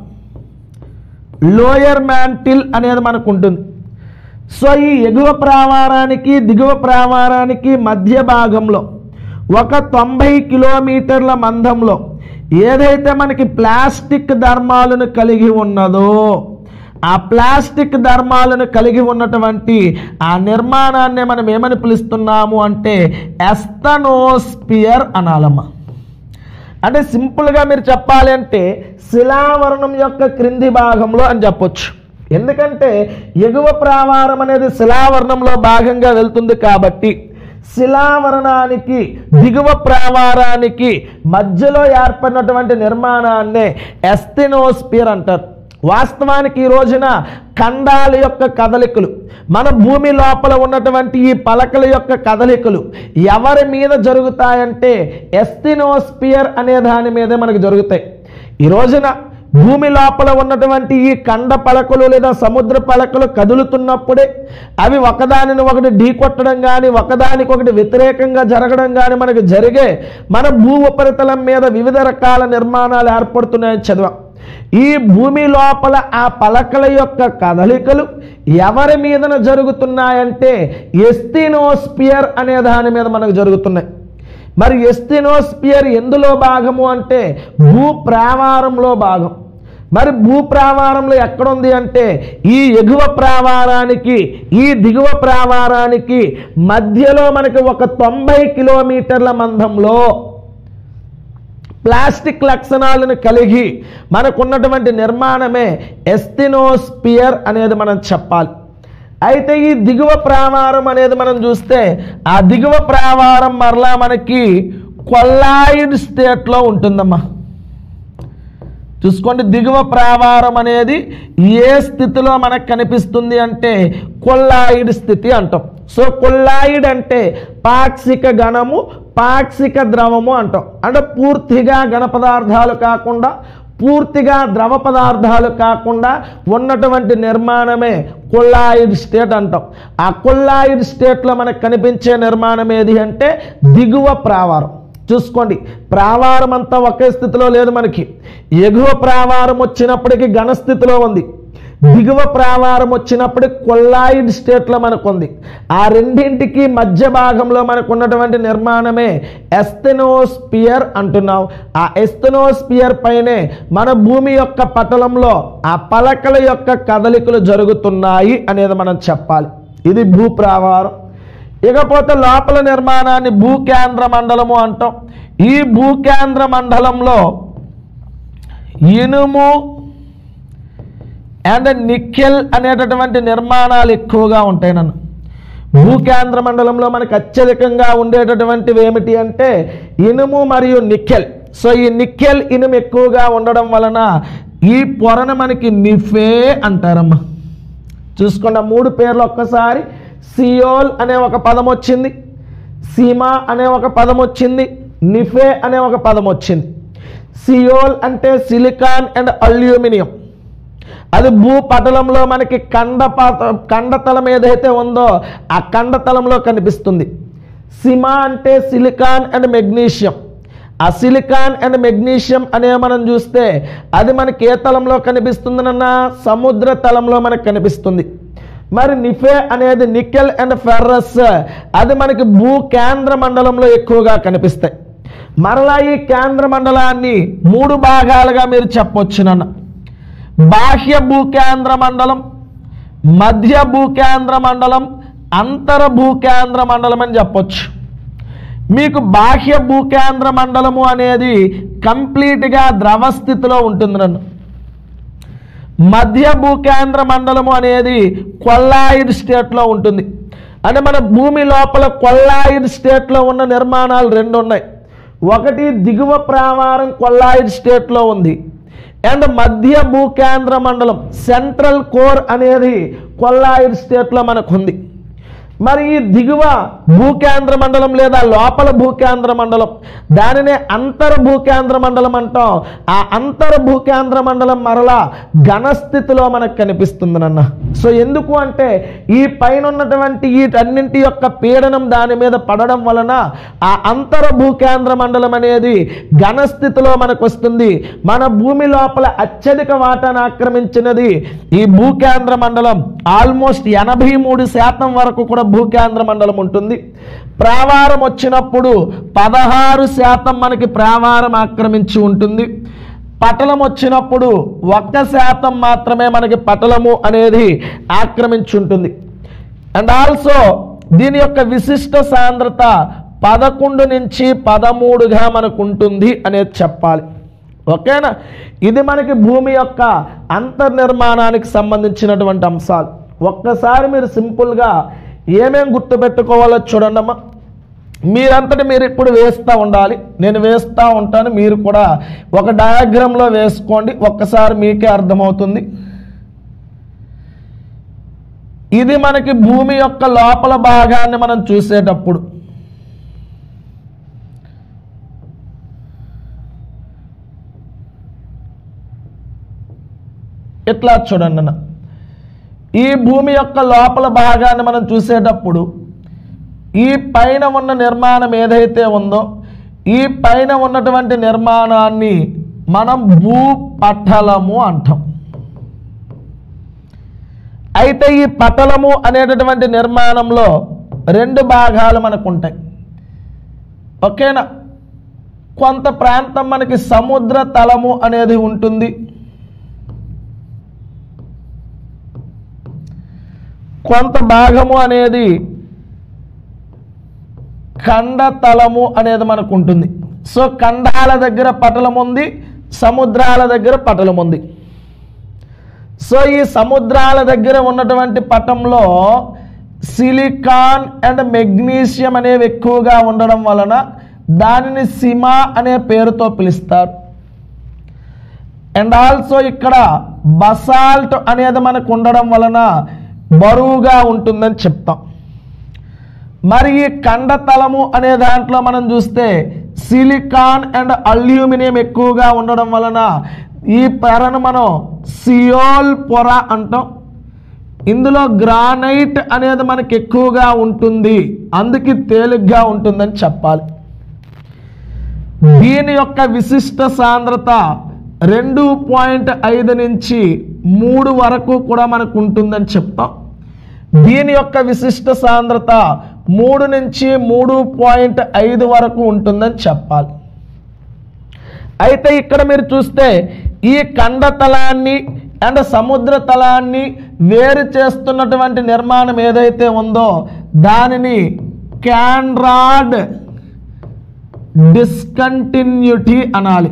Speaker 2: లోయర్ మ్యాంటిల్ అనేది మనకు ఉంటుంది సో ఈ ఎగువ ప్రావారానికి దిగువ ప్రావారానికి మధ్య భాగంలో ఒక తొంభై కిలోమీటర్ల మందంలో ఏదైతే మనకి ప్లాస్టిక్ ధర్మాలను కలిగి ఉన్నదో ఆ ప్లాస్టిక్ ధర్మాలను కలిగి ఉన్నటువంటి ఆ నిర్మాణాన్ని మనం ఏమని పిలుస్తున్నాము అంటే ఎస్తనోస్పియర్ అనాలమ్మా అంటే సింపుల్గా మీరు చెప్పాలి అంటే శిలావరణం యొక్క క్రింది భాగంలో అని చెప్పొచ్చు ఎందుకంటే ఎగువ ప్రావారం అనేది శిలావరణంలో భాగంగా వెళ్తుంది కాబట్టి శిలావరణానికి దిగువ ప్రావారానికి మధ్యలో ఏర్పడినటువంటి నిర్మాణాన్నే ఎస్తినోస్పియర్ అంటారు వాస్తవానికి ఈ రోజున ఖండాల యొక్క కదలికలు మన భూమి లోపల ఉన్నటువంటి ఈ పలకల యొక్క కదలికలు ఎవరి మీద జరుగుతాయంటే ఎస్తినోస్పియర్ అనే దాని మీదే మనకు జరుగుతాయి ఈ రోజున భూమి లోపల ఉన్నటువంటి ఈ కండ పలకలు లేదా సముద్ర పలకలు కదులుతున్నప్పుడే అవి ఒకదానిని ఒకటి ఢీకొట్టడం కానీ ఒకదానికి ఒకటి వ్యతిరేకంగా జరగడం కానీ మనకు జరిగే మన భూ ఉపరితలం మీద వివిధ రకాల నిర్మాణాలు ఏర్పడుతున్నాయని చదివాం ఈ భూమి లోపల ఆ పలకల యొక్క కదలికలు ఎవరి మీదన జరుగుతున్నాయంటే ఎస్తినోస్పియర్ అనే దాని మీద మనకు జరుగుతున్నాయి మరి ఎస్తినోస్పియర్ ఎందులో భాగము అంటే భూ ప్రావారంలో భాగం మరి భూ ప్రావారంలో ఎక్కడుంది అంటే ఈ ఎగువ ప్రావారానికి ఈ దిగువ ప్రావారానికి మధ్యలో మనకి ఒక తొంభై కిలోమీటర్ల మందంలో ప్లాస్టిక్ లక్షణాలను కలిగి మనకున్నటువంటి నిర్మాణమే ఎస్తినోస్పియర్ అనేది మనం చెప్పాలి అయితే ఈ దిగువ ప్రావారం అనేది మనం చూస్తే ఆ దిగువ ప్రావారం మరలా మనకి కొల్లాయిడ్ స్టేట్లో ఉంటుందమ్మా చూసుకోండి దిగువ ప్రావారం అనేది ఏ స్థితిలో మనకు కనిపిస్తుంది అంటే కొల్లాయిడ్ స్థితి అంటాం సో కొల్లాయిడ్ అంటే పాక్షిక గణము పాక్షిక ద్రవము అంటాం అంటే పూర్తిగా ఘన పదార్థాలు కాకుండా పూర్తిగా ద్రవ పదార్థాలు కాకుండా ఉన్నటువంటి నిర్మాణమే కొల్లాయిడ్ స్టేట్ అంటాం ఆ కొల్లాయిడ్ స్టేట్లో మనకు కనిపించే నిర్మాణం ఏది అంటే దిగువ ప్రావారం చూసుకోండి ప్రావారం అంతా ఒకే స్థితిలో లేదు మనకి ఎగువ ప్రావారం వచ్చినప్పటికీ ఘన స్థితిలో ఉంది దిగువ ప్రావారం వచ్చినప్పటికి కొల్లాయిడ్ స్టేట్లో మనకు ఉంది ఆ రెండింటికి మధ్య భాగంలో మనకు ఉన్నటువంటి నిర్మాణమే ఎస్తెనోస్పియర్ అంటున్నాం ఆ ఎస్తెనోస్పియర్ పైనే మన భూమి యొక్క పటలంలో ఆ పలకల యొక్క కదలికలు జరుగుతున్నాయి అనేది మనం చెప్పాలి ఇది భూ ప్రావారం ఇకపోతే లోపల నిర్మాణాన్ని భూకేంద్ర మండలము అంటాం ఈ భూకేంద్ర మండలంలో ఇనుము అండ్ నిక్కెల్ అనేటటువంటి నిర్మాణాలు ఎక్కువగా ఉంటాయి నన్ను భూకేంద్ర మండలంలో మనకు అత్యధికంగా ఉండేటటువంటివి ఏమిటి అంటే ఇనుము మరియు నిక్కెల్ సో ఈ నిక్కెల్ ఇనుము ఎక్కువగా ఉండడం వలన ఈ పొరను మనకి నిఫే అంటారమ్మా చూసుకోండి ఆ మూడు పేర్లు ఒక్కసారి సియోల్ అనే ఒక పదం వచ్చింది సీమా అనే ఒక పదం వచ్చింది నిఫే అనే ఒక పదం వచ్చింది సియోల్ అంటే సిలికాన్ అండ్ అల్యూమినియం అది భూపటలంలో మనకి కండపాత కండతలం ఏదైతే ఉందో ఆ కండతలంలో కనిపిస్తుంది సిమా అంటే సిలికాన్ అండ్ మెగ్నీషియం ఆ సిలికాన్ అండ్ మెగ్నీషియం అనే మనం చూస్తే అది మనకి ఏ తలంలో కనిపిస్తుందన్న సముద్ర తలంలో మనకు కనిపిస్తుంది మరి నిఫే అనేది నికెల్ అండ్ ఫెర్రస్ అది మనకి భూ కేంద్ర మండలంలో ఎక్కువగా కనిపిస్తాయి మరలా ఈ కేంద్ర మండలాన్ని మూడు భాగాలుగా మీరు చెప్పొచ్చు నన్న బాహ్య భూకేంద్ర మండలం మధ్య భూకేంద్ర మండలం అంతర భూకేంద్ర మండలం అని చెప్పొచ్చు మీకు బాహ్య భూకేంద్ర మండలము అనేది కంప్లీట్గా ద్రవ స్థితిలో ఉంటుంది నన్ను మధ్య భూకేంద్ర మండలము అనేది కొల్లాయిడ్ స్టేట్లో ఉంటుంది అంటే మన భూమి లోపల కొల్లాయిడ్ స్టేట్లో ఉన్న నిర్మాణాలు రెండు ఉన్నాయి ఒకటి దిగువ ప్రావారం కొల్లాయిడ్ స్టేట్లో ఉంది అండ్ మధ్య భూకేంద్ర మండలం సెంట్రల్ కోర్ అనేది కొల్లాయిడ్ స్టేట్లో మనకు ఉంది మరి ఈ దిగువ భూకేంద్ర మండలం లేదా లోపల భూకేంద్ర మండలం దానినే అంతర భూకేంద్ర మండలం అంటాం ఆ అంతర భూకేంద్ర మండలం మరలా ఘనస్థితిలో మనకు కనిపిస్తుంది నాన్న సో ఎందుకు అంటే ఈ పైన ఉన్నటువంటి వీటన్నింటి యొక్క పీడనం దాని మీద పడడం వలన ఆ అంతర భూకేంద్ర మండలం అనేది ఘనస్థితిలో మనకు వస్తుంది మన భూమి లోపల అత్యధిక వాటాను ఆక్రమించినది ఈ భూకేంద్ర మండలం ఆల్మోస్ట్ ఎనభై మూడు శాతం వరకు కూడా భూకేంద్ర మండలం ఉంటుంది ప్రావారం వచ్చినప్పుడు పదహారు శాతం మనకి ప్రావారం ఆక్రమించి ఉంటుంది పటలం వచ్చినప్పుడు ఒక్క శాతం మాత్రమే మనకి పటలము అనేది ఆక్రమించి ఉంటుంది అండ్ ఆల్సో దీని యొక్క విశిష్ట సాంద్రత పదకొండు నుంచి పదమూడుగా మనకు ఉంటుంది అనేది చెప్పాలి ఓకేనా ఇది మనకి భూమి యొక్క అంతర్నిర్మాణానికి సంబంధించినటువంటి అంశాలు ఒక్కసారి మీరు సింపుల్గా ఏమేం గుర్తుపెట్టుకోవాలో చూడండమ్మా మీరంతటి మీరు ఇప్పుడు వేస్తూ ఉండాలి నేను వేస్తూ ఉంటాను మీరు కూడా ఒక డయాగ్రామ్లో వేసుకోండి ఒక్కసారి మీకే అర్థమవుతుంది ఇది మనకి భూమి యొక్క లోపల భాగాన్ని మనం చూసేటప్పుడు ఇట్లా చూడండి అన్న ఈ భూమి యొక్క లోపల భాగాన్ని మనం చూసేటప్పుడు ఈ పైన ఉన్న నిర్మాణం ఏదైతే ఉందో ఈ పైన ఉన్నటువంటి నిర్మాణాన్ని మనం భూపటలము అంటాం అయితే ఈ పటలము అనేటటువంటి నిర్మాణంలో రెండు భాగాలు మనకు ఉంటాయి ఓకేనా కొంత ప్రాంతం మనకి సముద్ర తలము అనేది ఉంటుంది కొంత భాగము అనేది ఖండతలము అనేది మనకు ఉంటుంది సో ఖండాల దగ్గర పటలం ఉంది సముద్రాల దగ్గర పటలం ఉంది సో ఈ సముద్రాల దగ్గర ఉన్నటువంటి పటంలో సిలికాన్ అండ్ మెగ్నీషియం అనేవి ఎక్కువగా ఉండడం వలన దానిని సిమా అనే పేరుతో పిలుస్తారు అండ్ ఆల్సో ఇక్కడ బసాల్ట్ అనేది మనకు ఉండడం వలన బరువుగా ఉంటుందని చెప్తాం మరి ఈ కండతలము అనే దాంట్లో మనం చూస్తే సిలికాన్ అండ్ అల్యూమినియం ఎక్కువగా ఉండడం వలన ఈ పొరను మనం సియోల్ పొర అంటాం ఇందులో గ్రానైట్ అనేది మనకి ఎక్కువగా ఉంటుంది అందుకే తేలిగ్గా ఉంటుందని చెప్పాలి దీని యొక్క విశిష్ట సాంద్రత రెండు పాయింట్ ఐదు నుంచి మూడు వరకు కూడా మనకు ఉంటుందని చెప్తాం దీని యొక్క విశిష్ట సాంద్రత మూడు నుంచి మూడు పాయింట్ ఐదు వరకు ఉంటుందని చెప్పాలి అయితే ఇక్కడ మీరు చూస్తే ఈ కండతలాన్ని అండ్ సముద్ర తలాన్ని వేరు చేస్తున్నటువంటి నిర్మాణం ఏదైతే ఉందో దానిని క్యాన్రాడ్ డిస్కంటిన్యూటీ అనాలి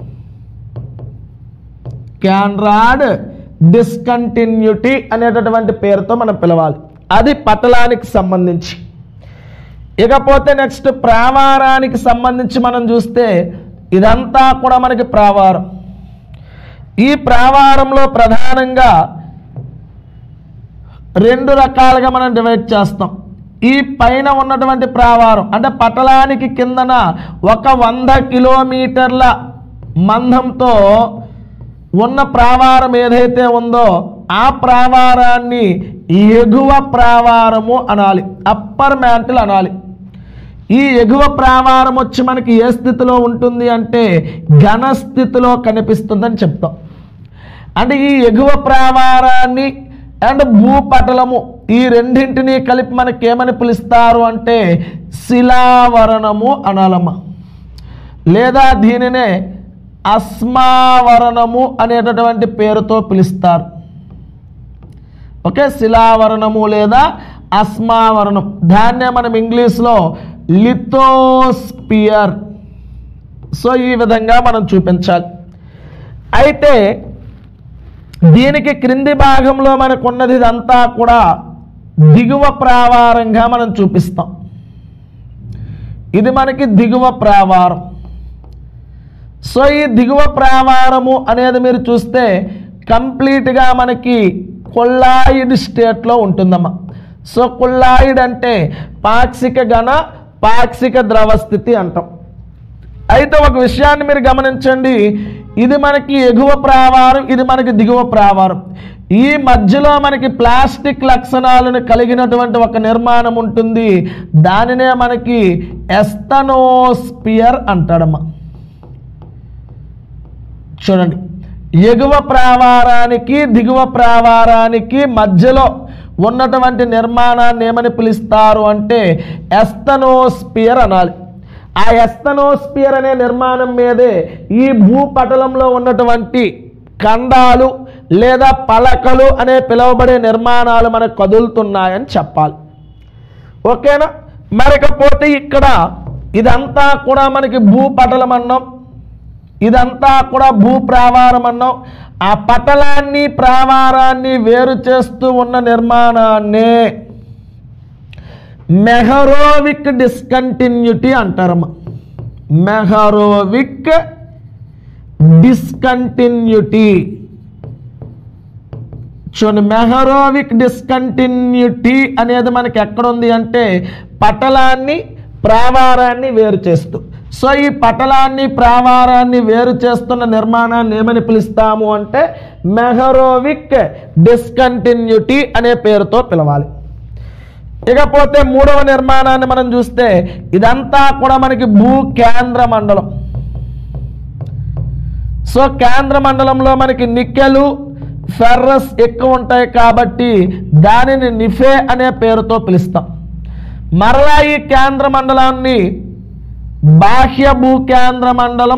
Speaker 2: క్యాన్రాడ్ డిస్కంటిన్యూటీ అనేటటువంటి పేరుతో మనం పిలవాలి అది పటలానికి సంబంధించి ఇకపోతే నెక్స్ట్ ప్రావారానికి సంబంధించి మనం చూస్తే ఇదంతా కూడా మనకి ప్రావారం ఈ ప్రావారంలో ప్రధానంగా రెండు రకాలుగా మనం డివైడ్ చేస్తాం ఈ పైన ఉన్నటువంటి ప్రావారం అంటే పటలానికి కిందన ఒక వంద కిలోమీటర్ల మందంతో ఉన్న ప్రావారం ఏదైతే ఉందో ఆ ప్రావారాన్ని ఎగువ ప్రావారము అనాలి అప్పర్ మ్యాంటిల్ అనాలి ఈ ఎగువ ప్రావారం వచ్చి మనకి ఏ స్థితిలో ఉంటుంది అంటే ఘన స్థితిలో కనిపిస్తుందని చెప్తాం అంటే ఈ ఎగువ ప్రావారాన్ని అండ్ భూపటలము ఈ రెండింటినీ కలిపి మనకి ఏమని పిలుస్తారు అంటే శిలావరణము అనాలమ్మ లేదా దీనినే అస్మావరణము అనేటటువంటి పేరుతో పిలుస్తారు ఓకే శిలావరణము లేదా అస్మావరణం దాన్నే మనం ఇంగ్లీష్లో లిథోస్పియర్ సో ఈ విధంగా మనం చూపించాలి అయితే దీనికి క్రింది భాగంలో మనకున్నది ఇదంతా కూడా దిగువ ప్రావారంగా మనం చూపిస్తాం ఇది మనకి దిగువ ప్రావారం సో ఈ దిగువ ప్రావారము అనేది మీరు చూస్తే కంప్లీట్గా మనకి కొల్లాయిడ్ స్టేట్లో ఉంటుందమ్మా సో కొల్లాయిడ్ అంటే పాక్షిక ఘన పాక్షిక ద్రవ స్థితి అంటాం అయితే ఒక విషయాన్ని మీరు గమనించండి ఇది మనకి ఎగువ ప్రావారం ఇది మనకి దిగువ ప్రావారం ఈ మధ్యలో మనకి ప్లాస్టిక్ లక్షణాలను కలిగినటువంటి ఒక నిర్మాణం ఉంటుంది దానినే మనకి ఎస్తనోస్పియర్ అంటాడమ్మా చూడండి ఎగువ ప్రావారానికి దిగువ ప్రావారానికి మధ్యలో ఉన్నటువంటి నిర్మాణాన్ని ఏమని పిలుస్తారు అంటే ఎస్తనోస్పియర్ అనాలి ఆ ఎస్తనోస్పియర్ అనే నిర్మాణం మీదే ఈ భూపటలంలో ఉన్నటువంటి ఖండాలు లేదా పలకలు అనే పిలువబడే నిర్మాణాలు మనకు కదులుతున్నాయని చెప్పాలి ఓకేనా మరికపోతే ఇక్కడ ఇదంతా కూడా మనకి భూపటలం అన్నాం ఇదంతా కూడా భూ ప్రావారం అన్నాం ఆ పటలాన్ని ప్రావారాన్ని వేరు చేస్తూ ఉన్న నిర్మాణాన్నే మెహరోవిక్ డిస్కంటిన్యూటీ అంటారమ్మా మెహరోవిక్ డిస్కంటిన్యూటీ చూడండి మెహరోవిక్ డిస్కంటిన్యూటీ అనేది మనకి ఎక్కడుంది అంటే పటలాన్ని ప్రావారాన్ని వేరు చేస్తూ సో ఈ పటలాన్ని ప్రావారాన్ని వేరు చేస్తున్న నిర్మాణాన్ని ఏమని పిలుస్తాము అంటే మెహరోవిక్ డిస్కంటిన్యూటీ అనే పేరుతో పిలవాలి ఇకపోతే మూడవ నిర్మాణాన్ని మనం చూస్తే ఇదంతా కూడా మనకి భూ కేంద్ర మండలం సో కేంద్ర మండలంలో మనకి నికెలు ఫెర్రస్ ఎక్కువ ఉంటాయి కాబట్టి దానిని నిఫే అనే పేరుతో పిలుస్తాం మరలా ఈ కేంద్ర మండలాన్ని బాహ్య భూకేంద్ర మండలం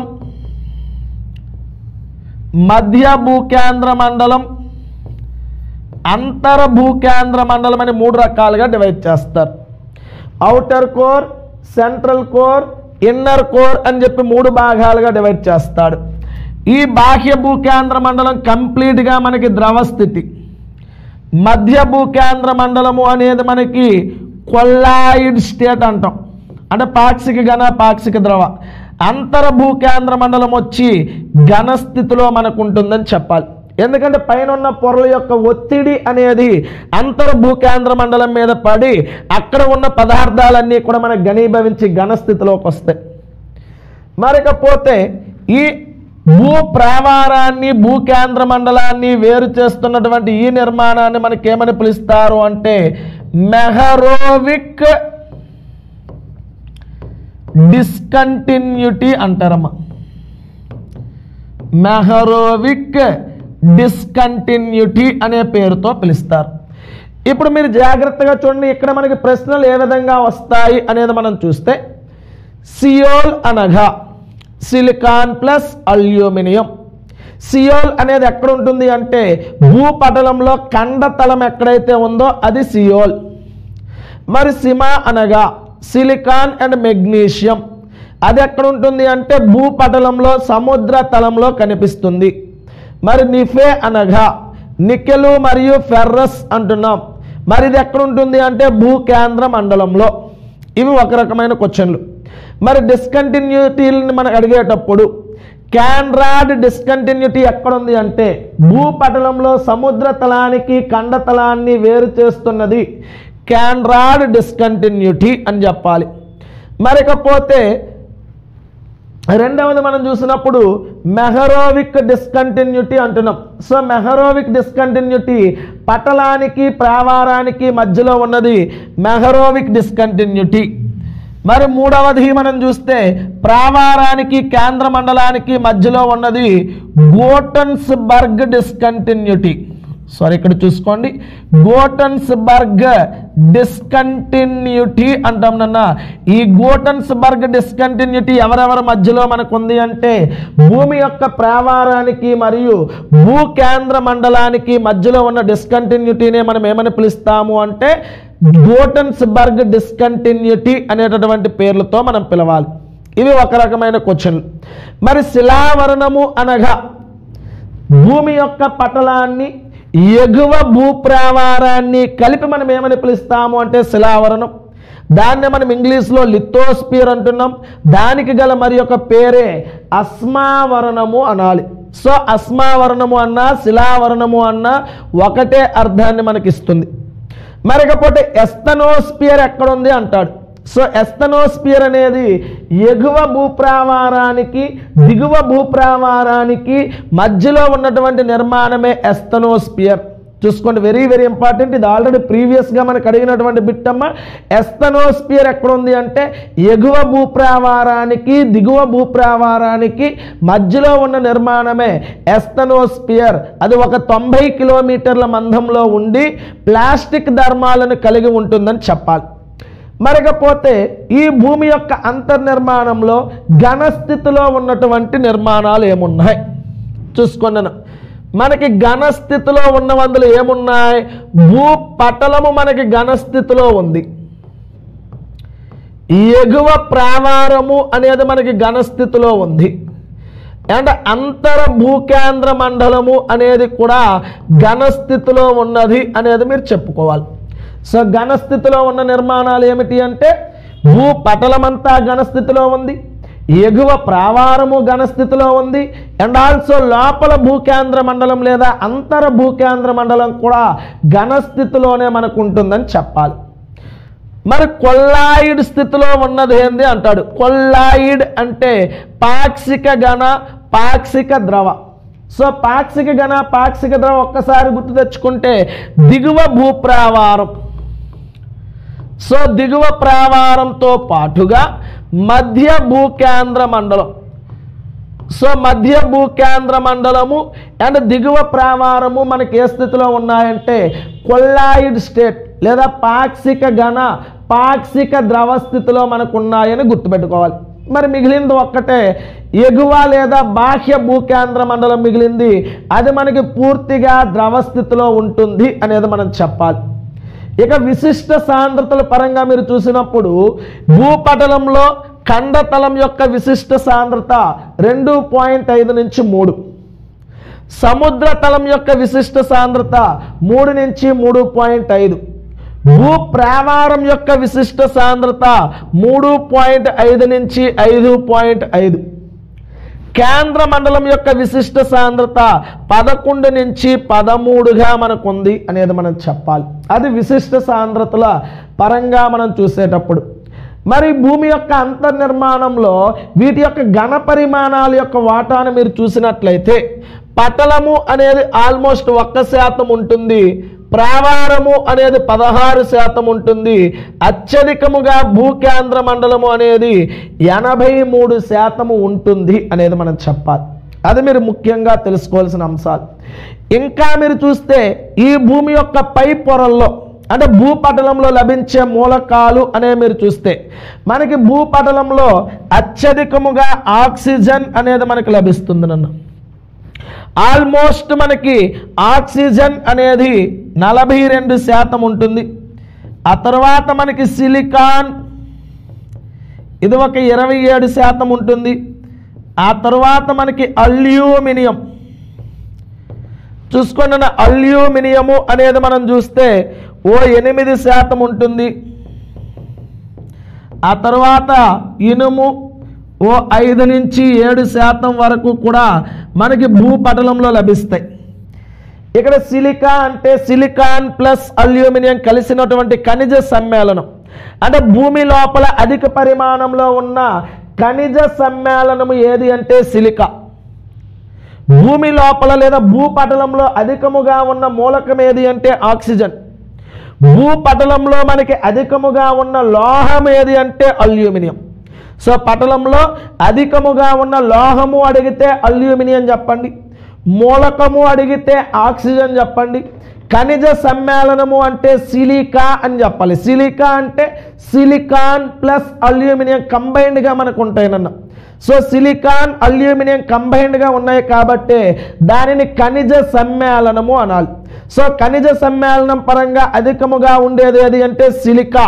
Speaker 2: మధ్య భూకేంద్ర మండలం అంతర భూకేంద్ర మండలం అని మూడు రకాలుగా డివైడ్ చేస్తారు outer core central core inner core అని చెప్పి మూడు భాగాలుగా డివైడ్ చేస్తాడు ఈ బాహ్య భూకేంద్ర మండలం కంప్లీట్గా మనకి ద్రవ స్థితి మధ్య భూకేంద్ర మండలము అనేది మనకి కొల్లాయిడ్ స్టేట్ అంటాం అంటే పాక్షిక ఘన పాక్షిక ద్రవ అంతర భూకేంద్ర మండలం వచ్చి ఘన స్థితిలో మనకు ఉంటుందని చెప్పాలి ఎందుకంటే పైన ఉన్న పొరల యొక్క ఒత్తిడి అనేది అంతర భూకేంద్ర మండలం మీద పడి అక్కడ ఉన్న పదార్థాలన్నీ కూడా మనకు ఘనీభవించి ఘన స్థితిలోకి వస్తాయి మరికపోతే ఈ భూ ప్రావారాన్ని భూ కేంద్ర మండలాన్ని వేరు చేస్తున్నటువంటి ఈ నిర్మాణాన్ని మనకి ఏమని పిలుస్తారు అంటే మెహరోవిక్ డిస్కంటిన్యూటీ అంటారమ్మా మెహరోవిక్ డిస్కంటిన్యూటీ అనే పేరుతో పిలుస్తారు ఇప్పుడు మీరు జాగ్రత్తగా చూడండి ఇక్కడ మనకి ప్రశ్నలు ఏ విధంగా వస్తాయి అనేది మనం చూస్తే సియోల్ అనగా సిలికాన్ ప్లస్ అల్యూమినియం సియోల్ అనేది ఎక్కడ ఉంటుంది అంటే భూపటలంలో ఖండతలం ఎక్కడైతే ఉందో అది సియోల్ మరి సిమా అనగా సిలికాన్ అండ్ మెగ్నీషియం అది ఎక్కడ ఉంటుంది అంటే భూపటలంలో సముద్ర తలంలో కనిపిస్తుంది మరి నిఫే అనగా నికెలు మరియు ఫెర్రస్ అంటున్నాం మరి ఇది ఎక్కడ ఉంటుంది అంటే భూ కేంద్ర మండలంలో ఇవి ఒక రకమైన క్వశ్చన్లు మరి డిస్కంటిన్యూటీని మనం అడిగేటప్పుడు క్యాన్రాడ్ డిస్కంటిన్యూటీ ఎక్కడుంది అంటే భూపటలంలో సముద్ర తలానికి ఖండతలాన్ని వేరు చేస్తున్నది క్యాన్రాడ్ డిస్కంటిన్యూటీ అని చెప్పాలి మరికపోతే రెండవది మనం చూసినప్పుడు మెహరోవిక్ డిస్కంటిన్యూటీ అంటున్నాం సో మెహరోవిక్ డిస్కంటిన్యూటీ పటలానికి ప్రావారానికి మధ్యలో ఉన్నది మెహరోవిక్ డిస్కంటిన్యూటీ మరి మూడవది మనం చూస్తే ప్రావారానికి కేంద్ర మండలానికి మధ్యలో ఉన్నది గోటన్స్ బర్గ్ డిస్కంటిన్యూటీ సారీ ఇక్కడ చూసుకోండి గోటన్స్ బర్గ్ డిస్కంటిన్యూటీ అంటాం నన్న ఈ గోటన్స్ బర్గ్ డిస్కంటిన్యూటీ ఎవరెవరి మధ్యలో మనకు ఉంది అంటే భూమి యొక్క ప్రావారానికి మరియు భూ కేంద్ర మండలానికి మధ్యలో ఉన్న డిస్కంటిన్యూటీనే మనం ఏమని పిలుస్తాము అంటే గోటన్స్ బర్గ్ డిస్కంటిన్యూటీ అనేటటువంటి పేర్లతో మనం పిలవాలి ఇవి ఒక రకమైన క్వశ్చన్లు మరి శిలావరణము అనగా భూమి యొక్క పటలాన్ని ఎగువ భూప్రావారాన్ని కలిపి మనం ఏమని పిలుస్తాము అంటే శిలావరణం దాన్ని మనం ఇంగ్లీష్లో లిథోస్పియర్ అంటున్నాం దానికి గల మరి యొక్క పేరే అస్మావరణము అనాలి సో అస్మావరణము అన్నా శిలావరణము అన్నా ఒకటే అర్థాన్ని మనకి ఇస్తుంది మరికపోతే ఎస్తనోస్పియర్ ఎక్కడుంది అంటాడు సో ఎస్తనోస్పియర్ అనేది ఎగువ భూప్రావారానికి దిగువ భూప్రావారానికి మధ్యలో ఉన్నటువంటి నిర్మాణమే ఎస్తనోస్పియర్ చూసుకోండి వెరీ వెరీ ఇంపార్టెంట్ ఇది ఆల్రెడీ ప్రీవియస్గా మనకు అడిగినటువంటి బిట్టమ్మ ఎస్తనోస్పియర్ ఎక్కడుంది అంటే ఎగువ భూప్రావారానికి దిగువ భూప్రావారానికి మధ్యలో ఉన్న నిర్మాణమే ఎస్తనోస్పియర్ అది ఒక తొంభై కిలోమీటర్ల మందంలో ఉండి ప్లాస్టిక్ ధర్మాలను కలిగి ఉంటుందని చెప్పాలి మరికపోతే ఈ భూమి యొక్క అంతర్నిర్మాణంలో ఘనస్థితిలో ఉన్నటువంటి నిర్మాణాలు ఏమున్నాయి చూసుకున్నాను మనకి ఘనస్థితిలో ఉన్నవందులు ఏమున్నాయి భూపటలము మనకి ఘనస్థితిలో ఉంది ఎగువ ప్రావారము అనేది మనకి ఘనస్థితిలో ఉంది అండ్ అంతర భూకేంద్ర మండలము అనేది కూడా ఘనస్థితిలో ఉన్నది అనేది మీరు చెప్పుకోవాలి సో ఘనస్థితిలో ఉన్న నిర్మాణాలు ఏమిటి అంటే భూపటలమంతా ఘనస్థితిలో ఉంది ఎగువ ప్రావారము ఘనస్థితిలో ఉంది అండ్ ఆల్సో లోపల భూకేంద్ర మండలం లేదా అంతర భూకేంద్ర మండలం కూడా ఘనస్థితిలోనే మనకు ఉంటుందని చెప్పాలి మరి కొల్లాయిడ్ స్థితిలో ఉన్నది ఏంది అంటాడు కొల్లాయిడ్ అంటే పాక్షిక ఘన పాక్షిక ద్రవ సో పాక్షిక ఘన పాక్షిక ద్రవ ఒక్కసారి గుర్తు తెచ్చుకుంటే దిగువ భూప్రావారం సో దిగువ ప్రావారంతో పాటుగా మధ్య భూకేంద్ర మండలం సో మధ్య భూకేంద్ర మండలము అండ్ దిగువ ప్రావారము మనకి ఏ స్థితిలో ఉన్నాయంటే కొల్లాయిడ్ స్టేట్ లేదా పాక్షిక ఘన పాక్షిక ద్రవ స్థితిలో మనకు ఉన్నాయని గుర్తుపెట్టుకోవాలి మరి మిగిలింది ఒక్కటే ఎగువ లేదా బాహ్య భూకేంద్ర మండలం మిగిలింది అది మనకి పూర్తిగా ద్రవ స్థితిలో ఉంటుంది అనేది మనం చెప్పాలి ఇక విశిష్ట సాంద్రతల పరంగా మీరు చూసినప్పుడు భూపటలంలో ఖండతలం యొక్క విశిష్ట సాంద్రత రెండు పాయింట్ ఐదు నుంచి మూడు సముద్ర తలం యొక్క విశిష్ట సాంద్రత మూడు నుంచి మూడు పాయింట్ ఐదు భూ ప్రావారం యొక్క విశిష్ట సాంద్రత మూడు పాయింట్ ఐదు నుంచి ఐదు పాయింట్ ఐదు కేంద్ర మండలం యొక్క విశిష్ట సాంద్రత పదకొండు నుంచి పదమూడుగా మనకు ఉంది అనేది మనం చెప్పాలి అది విశిష్ట సాంద్రతల పరంగా మనం చూసేటప్పుడు మరి భూమి యొక్క అంతర్నిర్మాణంలో వీటి యొక్క ఘన పరిమాణాల యొక్క వాటాను మీరు చూసినట్లయితే పటలము అనేది ఆల్మోస్ట్ ఒక్క శాతం ఉంటుంది ప్రావారము అనేది పదహారు శాతం ఉంటుంది అత్యధికముగా భూకేంద్ర మండలము అనేది ఎనభై మూడు శాతము ఉంటుంది అనేది మనం చెప్పాలి అది మీరు ముఖ్యంగా తెలుసుకోవాల్సిన అంశాలు ఇంకా మీరు చూస్తే ఈ భూమి యొక్క పై పొరల్లో అంటే భూపటలంలో లభించే మూలకాలు అనే మీరు చూస్తే మనకి భూపటలంలో అత్యధికముగా ఆక్సిజన్ అనేది మనకి లభిస్తుంది నన్ను ఆల్మోస్ట్ మనకి ఆక్సిజన్ అనేది నలభై రెండు శాతం ఉంటుంది ఆ తర్వాత మనకి సిలికాన్ ఇది ఒక ఇరవై ఏడు శాతం ఉంటుంది ఆ తర్వాత మనకి అల్యూమినియం చూసుకోండి అల్యూమినియము అనేది మనం చూస్తే ఓ ఎనిమిది శాతం ఉంటుంది ఆ తర్వాత ఇనుము ఓ ఐదు నుంచి ఏడు శాతం వరకు కూడా మనకి భూపటలంలో లభిస్తాయి ఇక్కడ సిలికా అంటే సిలికాన్ ప్లస్ అల్యూమినియం కలిసినటువంటి ఖనిజ సమ్మేళనం అంటే భూమి లోపల అధిక పరిమాణంలో ఉన్న ఖనిజ సమ్మేళనము ఏది అంటే సిలికా భూమి లోపల లేదా భూపటలంలో అధికముగా ఉన్న మూలకం ఏది అంటే ఆక్సిజన్ భూపటలంలో మనకి అధికముగా ఉన్న లోహం ఏది అంటే అల్యూమినియం సో పటలంలో అధికముగా ఉన్న లోహము అడిగితే అల్యూమినియం చెప్పండి మూలకము అడిగితే ఆక్సిజన్ చెప్పండి ఖనిజ సమ్మేళనము అంటే సిలికా అని చెప్పాలి సిలికా అంటే సిలికాన్ ప్లస్ అల్యూమినియం కంబైన్డ్గా మనకు ఉంటాయనన్న సో సిలికాన్ అల్యూమినియం కంబైన్డ్గా ఉన్నాయి కాబట్టి దానిని ఖనిజ సమ్మేళనము అనాలి సో ఖనిజ సమ్మేళనం పరంగా అధికముగా ఉండేది ఏది అంటే సిలికా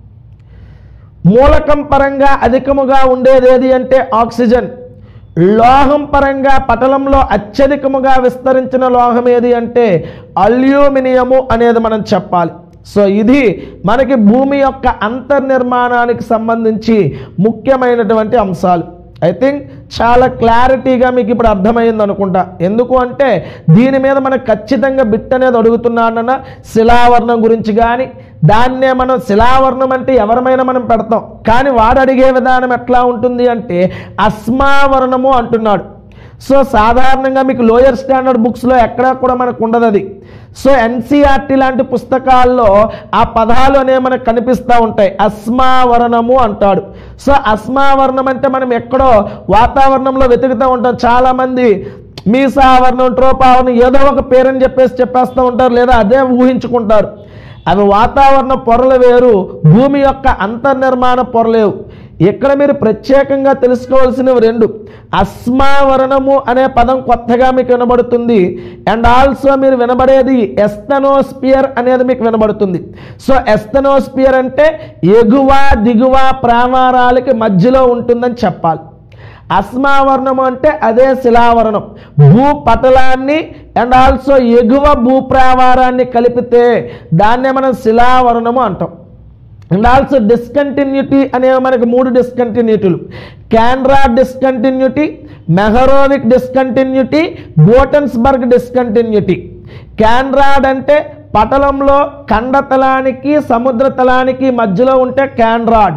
Speaker 2: మూలకం పరంగా అధికముగా ఉండేది ఏది అంటే ఆక్సిజన్ లోహం పరంగా పటలంలో అత్యధికముగా విస్తరించిన లోహం ఏది అంటే అల్యూమినియము అనేది మనం చెప్పాలి సో ఇది మనకి భూమి యొక్క అంతర్నిర్మాణానికి సంబంధించి ముఖ్యమైనటువంటి అంశాలు ఐ థింక్ చాలా క్లారిటీగా మీకు ఇప్పుడు అర్థమైంది అనుకుంటా ఎందుకు అంటే దీని మీద మనకు ఖచ్చితంగా బిట్ అనేది అడుగుతున్నాడన్న శిలావర్ణం గురించి కానీ దాన్నే మనం శిలావర్ణం అంటే ఎవరమైనా మనం పెడతాం కానీ వాడు అడిగే విధానం ఎట్లా ఉంటుంది అంటే అస్మావర్ణము అంటున్నాడు సో సాధారణంగా మీకు లోయర్ స్టాండర్డ్ బుక్స్లో ఎక్కడా కూడా మనకు ఉండదు అది సో ఎన్సీఆర్టీ లాంటి పుస్తకాల్లో ఆ పదాలు అనేవి మనకు కనిపిస్తూ ఉంటాయి అస్మావరణము అంటాడు సో అస్మావరణం అంటే మనం ఎక్కడో వాతావరణంలో వెతుకుతూ ఉంటాం చాలామంది మీసావరణం ట్రోపావరణం ఏదో ఒక పేరని చెప్పేసి చెప్పేస్తూ ఉంటారు లేదా అదే ఊహించుకుంటారు అవి వాతావరణ పొరలు వేరు భూమి యొక్క అంతర్నిర్మాణ పొరలేవు ఇక్కడ మీరు ప్రత్యేకంగా తెలుసుకోవాల్సినవి రెండు అస్మావరణము అనే పదం కొత్తగా మీకు వినబడుతుంది అండ్ ఆల్సో మీరు వినబడేది ఎస్తనోస్పియర్ అనేది మీకు వినబడుతుంది సో ఎస్తనోస్పియర్ అంటే ఎగువ దిగువ ప్రామారాలకి మధ్యలో ఉంటుందని చెప్పాలి అస్మావరణము అంటే అదే శిలావరణం భూపటలాన్ని అండ్ ఆల్సో ఎగువ భూప్రావారాన్ని కలిపితే దాన్నే మనం శిలావరణము అంటాం అండ్ ఆల్సో డిస్కంటిన్యూటీ అనేవి మనకి మూడు డిస్కంటిన్యూటీలు Conrad discontinuity Mohorovicic discontinuity Gutenberg discontinuity Conrad అంటే పటలంలో ఖండతలానికి సముద్ర తలానికి మధ్యలో ఉంటే క్యాన్రాడ్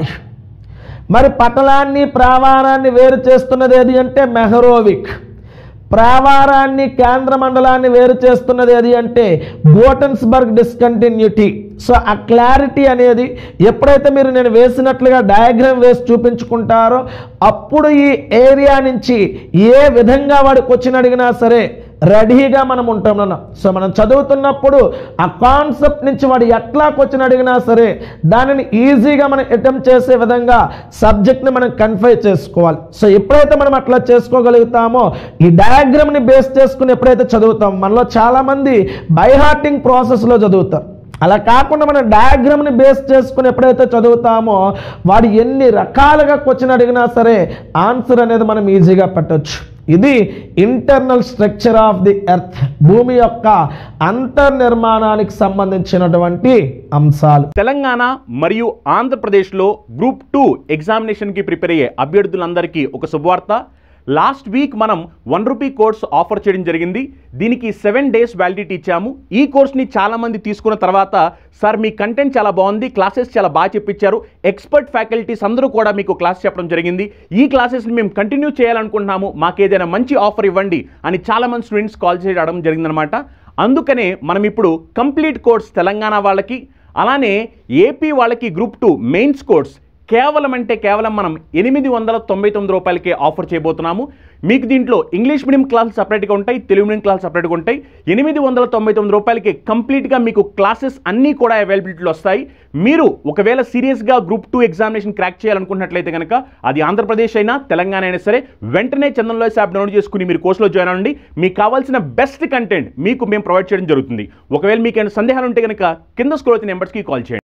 Speaker 2: మరి పటలాన్ని ప్రావారాన్ని వేరు చేస్తున్నది ఏది అంటే మెహరోవిక్ ప్రావారాన్ని కేంద్ర మండలాన్ని వేరు చేస్తున్నది ఏది అంటే గోటన్స్బర్గ్ డిస్కంటిన్యూటీ సో ఆ క్లారిటీ అనేది ఎప్పుడైతే మీరు నేను వేసినట్లుగా డయాగ్రామ్ వేసి చూపించుకుంటారో అప్పుడు ఈ ఏరియా నుంచి ఏ విధంగా వాడు క్వశ్చన్ అడిగినా సరే రెడీగా మనం ఉంటాం నాన్న సో మనం చదువుతున్నప్పుడు ఆ కాన్సెప్ట్ నుంచి వాడు ఎట్లా క్వశ్చన్ అడిగినా సరే దానిని ఈజీగా మనం అటెంప్ట్ చేసే విధంగా సబ్జెక్ట్ని మనం కన్ఫై చేసుకోవాలి సో ఎప్పుడైతే మనం అట్లా చేసుకోగలుగుతామో ఈ డయాగ్రామ్ని బేస్ చేసుకుని ఎప్పుడైతే చదువుతామో మనలో చాలామంది బైహార్టింగ్ ప్రాసెస్లో చదువుతారు అలా కాకుండా మనం డయాగ్రామ్ని బేస్ చేసుకుని ఎప్పుడైతే చదువుతామో వాడు ఎన్ని రకాలుగా క్వశ్చన్ అడిగినా సరే ఆన్సర్ అనేది మనం ఈజీగా పెట్టొచ్చు ఇది internal structure of the earth భూమి యొక్క అంతర్నిర్మాణానికి సంబంధించినటువంటి అంశాలు
Speaker 1: తెలంగాణ మరియు ఆంధ్రప్రదేశ్లో గ్రూప్ టూ ఎగ్జామినేషన్కి ప్రిపేర్ అయ్యే అభ్యర్థులందరికీ ఒక శుభవార్త లాస్ట్ వీక్ మనం వన్ రూపీ కోర్స్ ఆఫర్ చేయడం జరిగింది దీనికి సెవెన్ డేస్ వ్యాలిడిటీ ఇచ్చాము ఈ కోర్స్ని చాలామంది తీసుకున్న తర్వాత సార్ మీ కంటెంట్ చాలా బాగుంది క్లాసెస్ చాలా బాగా చెప్పించారు ఎక్స్పర్ట్ ఫ్యాకల్టీస్ అందరూ కూడా మీకు క్లాస్ చెప్పడం జరిగింది ఈ క్లాసెస్ని మేము కంటిన్యూ చేయాలనుకుంటున్నాము మాకు ఏదైనా మంచి ఆఫర్ ఇవ్వండి అని చాలామంది స్టూడెంట్స్ కాల్ చేయడం జరిగిందనమాట అందుకనే మనం ఇప్పుడు కంప్లీట్ కోర్స్ తెలంగాణ వాళ్ళకి అలానే ఏపీ వాళ్ళకి గ్రూప్ టూ మెయిన్స్ కోర్స్ కేవలం అంటే కేవలం మనం ఎనిమిది వందల తొంభై తొమ్మిది రూపాయలకే ఆఫర్ చేయబోతున్నాము మీకు దీంట్లో ఇంగ్లీష్ మీడియం క్లాసులు సపరేట్గా ఉంటాయి తెలుగు మీడియం క్లాస్ సపరేట్గా ఉంటాయి ఎనిమిది వందల తొంభై తొమ్మిది రూపాయలకి కంప్లీట్గా మీకు క్లాసెస్ అన్నీ కూడా అవైలబిలిటీలో వస్తాయి మీరు ఒకవేళ సీరియస్గా గ్రూప్ టూ ఎగ్జామినేషన్ క్రాక్ చేయాలనుకున్నట్లయితే కనుక అది ఆంధ్రప్రదేశ్ అయినా తెలంగాణ అయినా సరే వెంటనే చందన్లో యాప్ డౌన్లోడ్ చేసుకుని మీరు కోర్సులో జాయిన్ అవ్వండి మీకు కావాల్సిన బెస్ట్ కంటెంట్ మీకు మేము ప్రొవైడ్ చేయడం జరుగుతుంది ఒకవేళ మీకు ఏమైనా సందేహాలు ఉంటే కనుక కింద స్క్రోల్ నెంబర్స్కి కాల్ చేయండి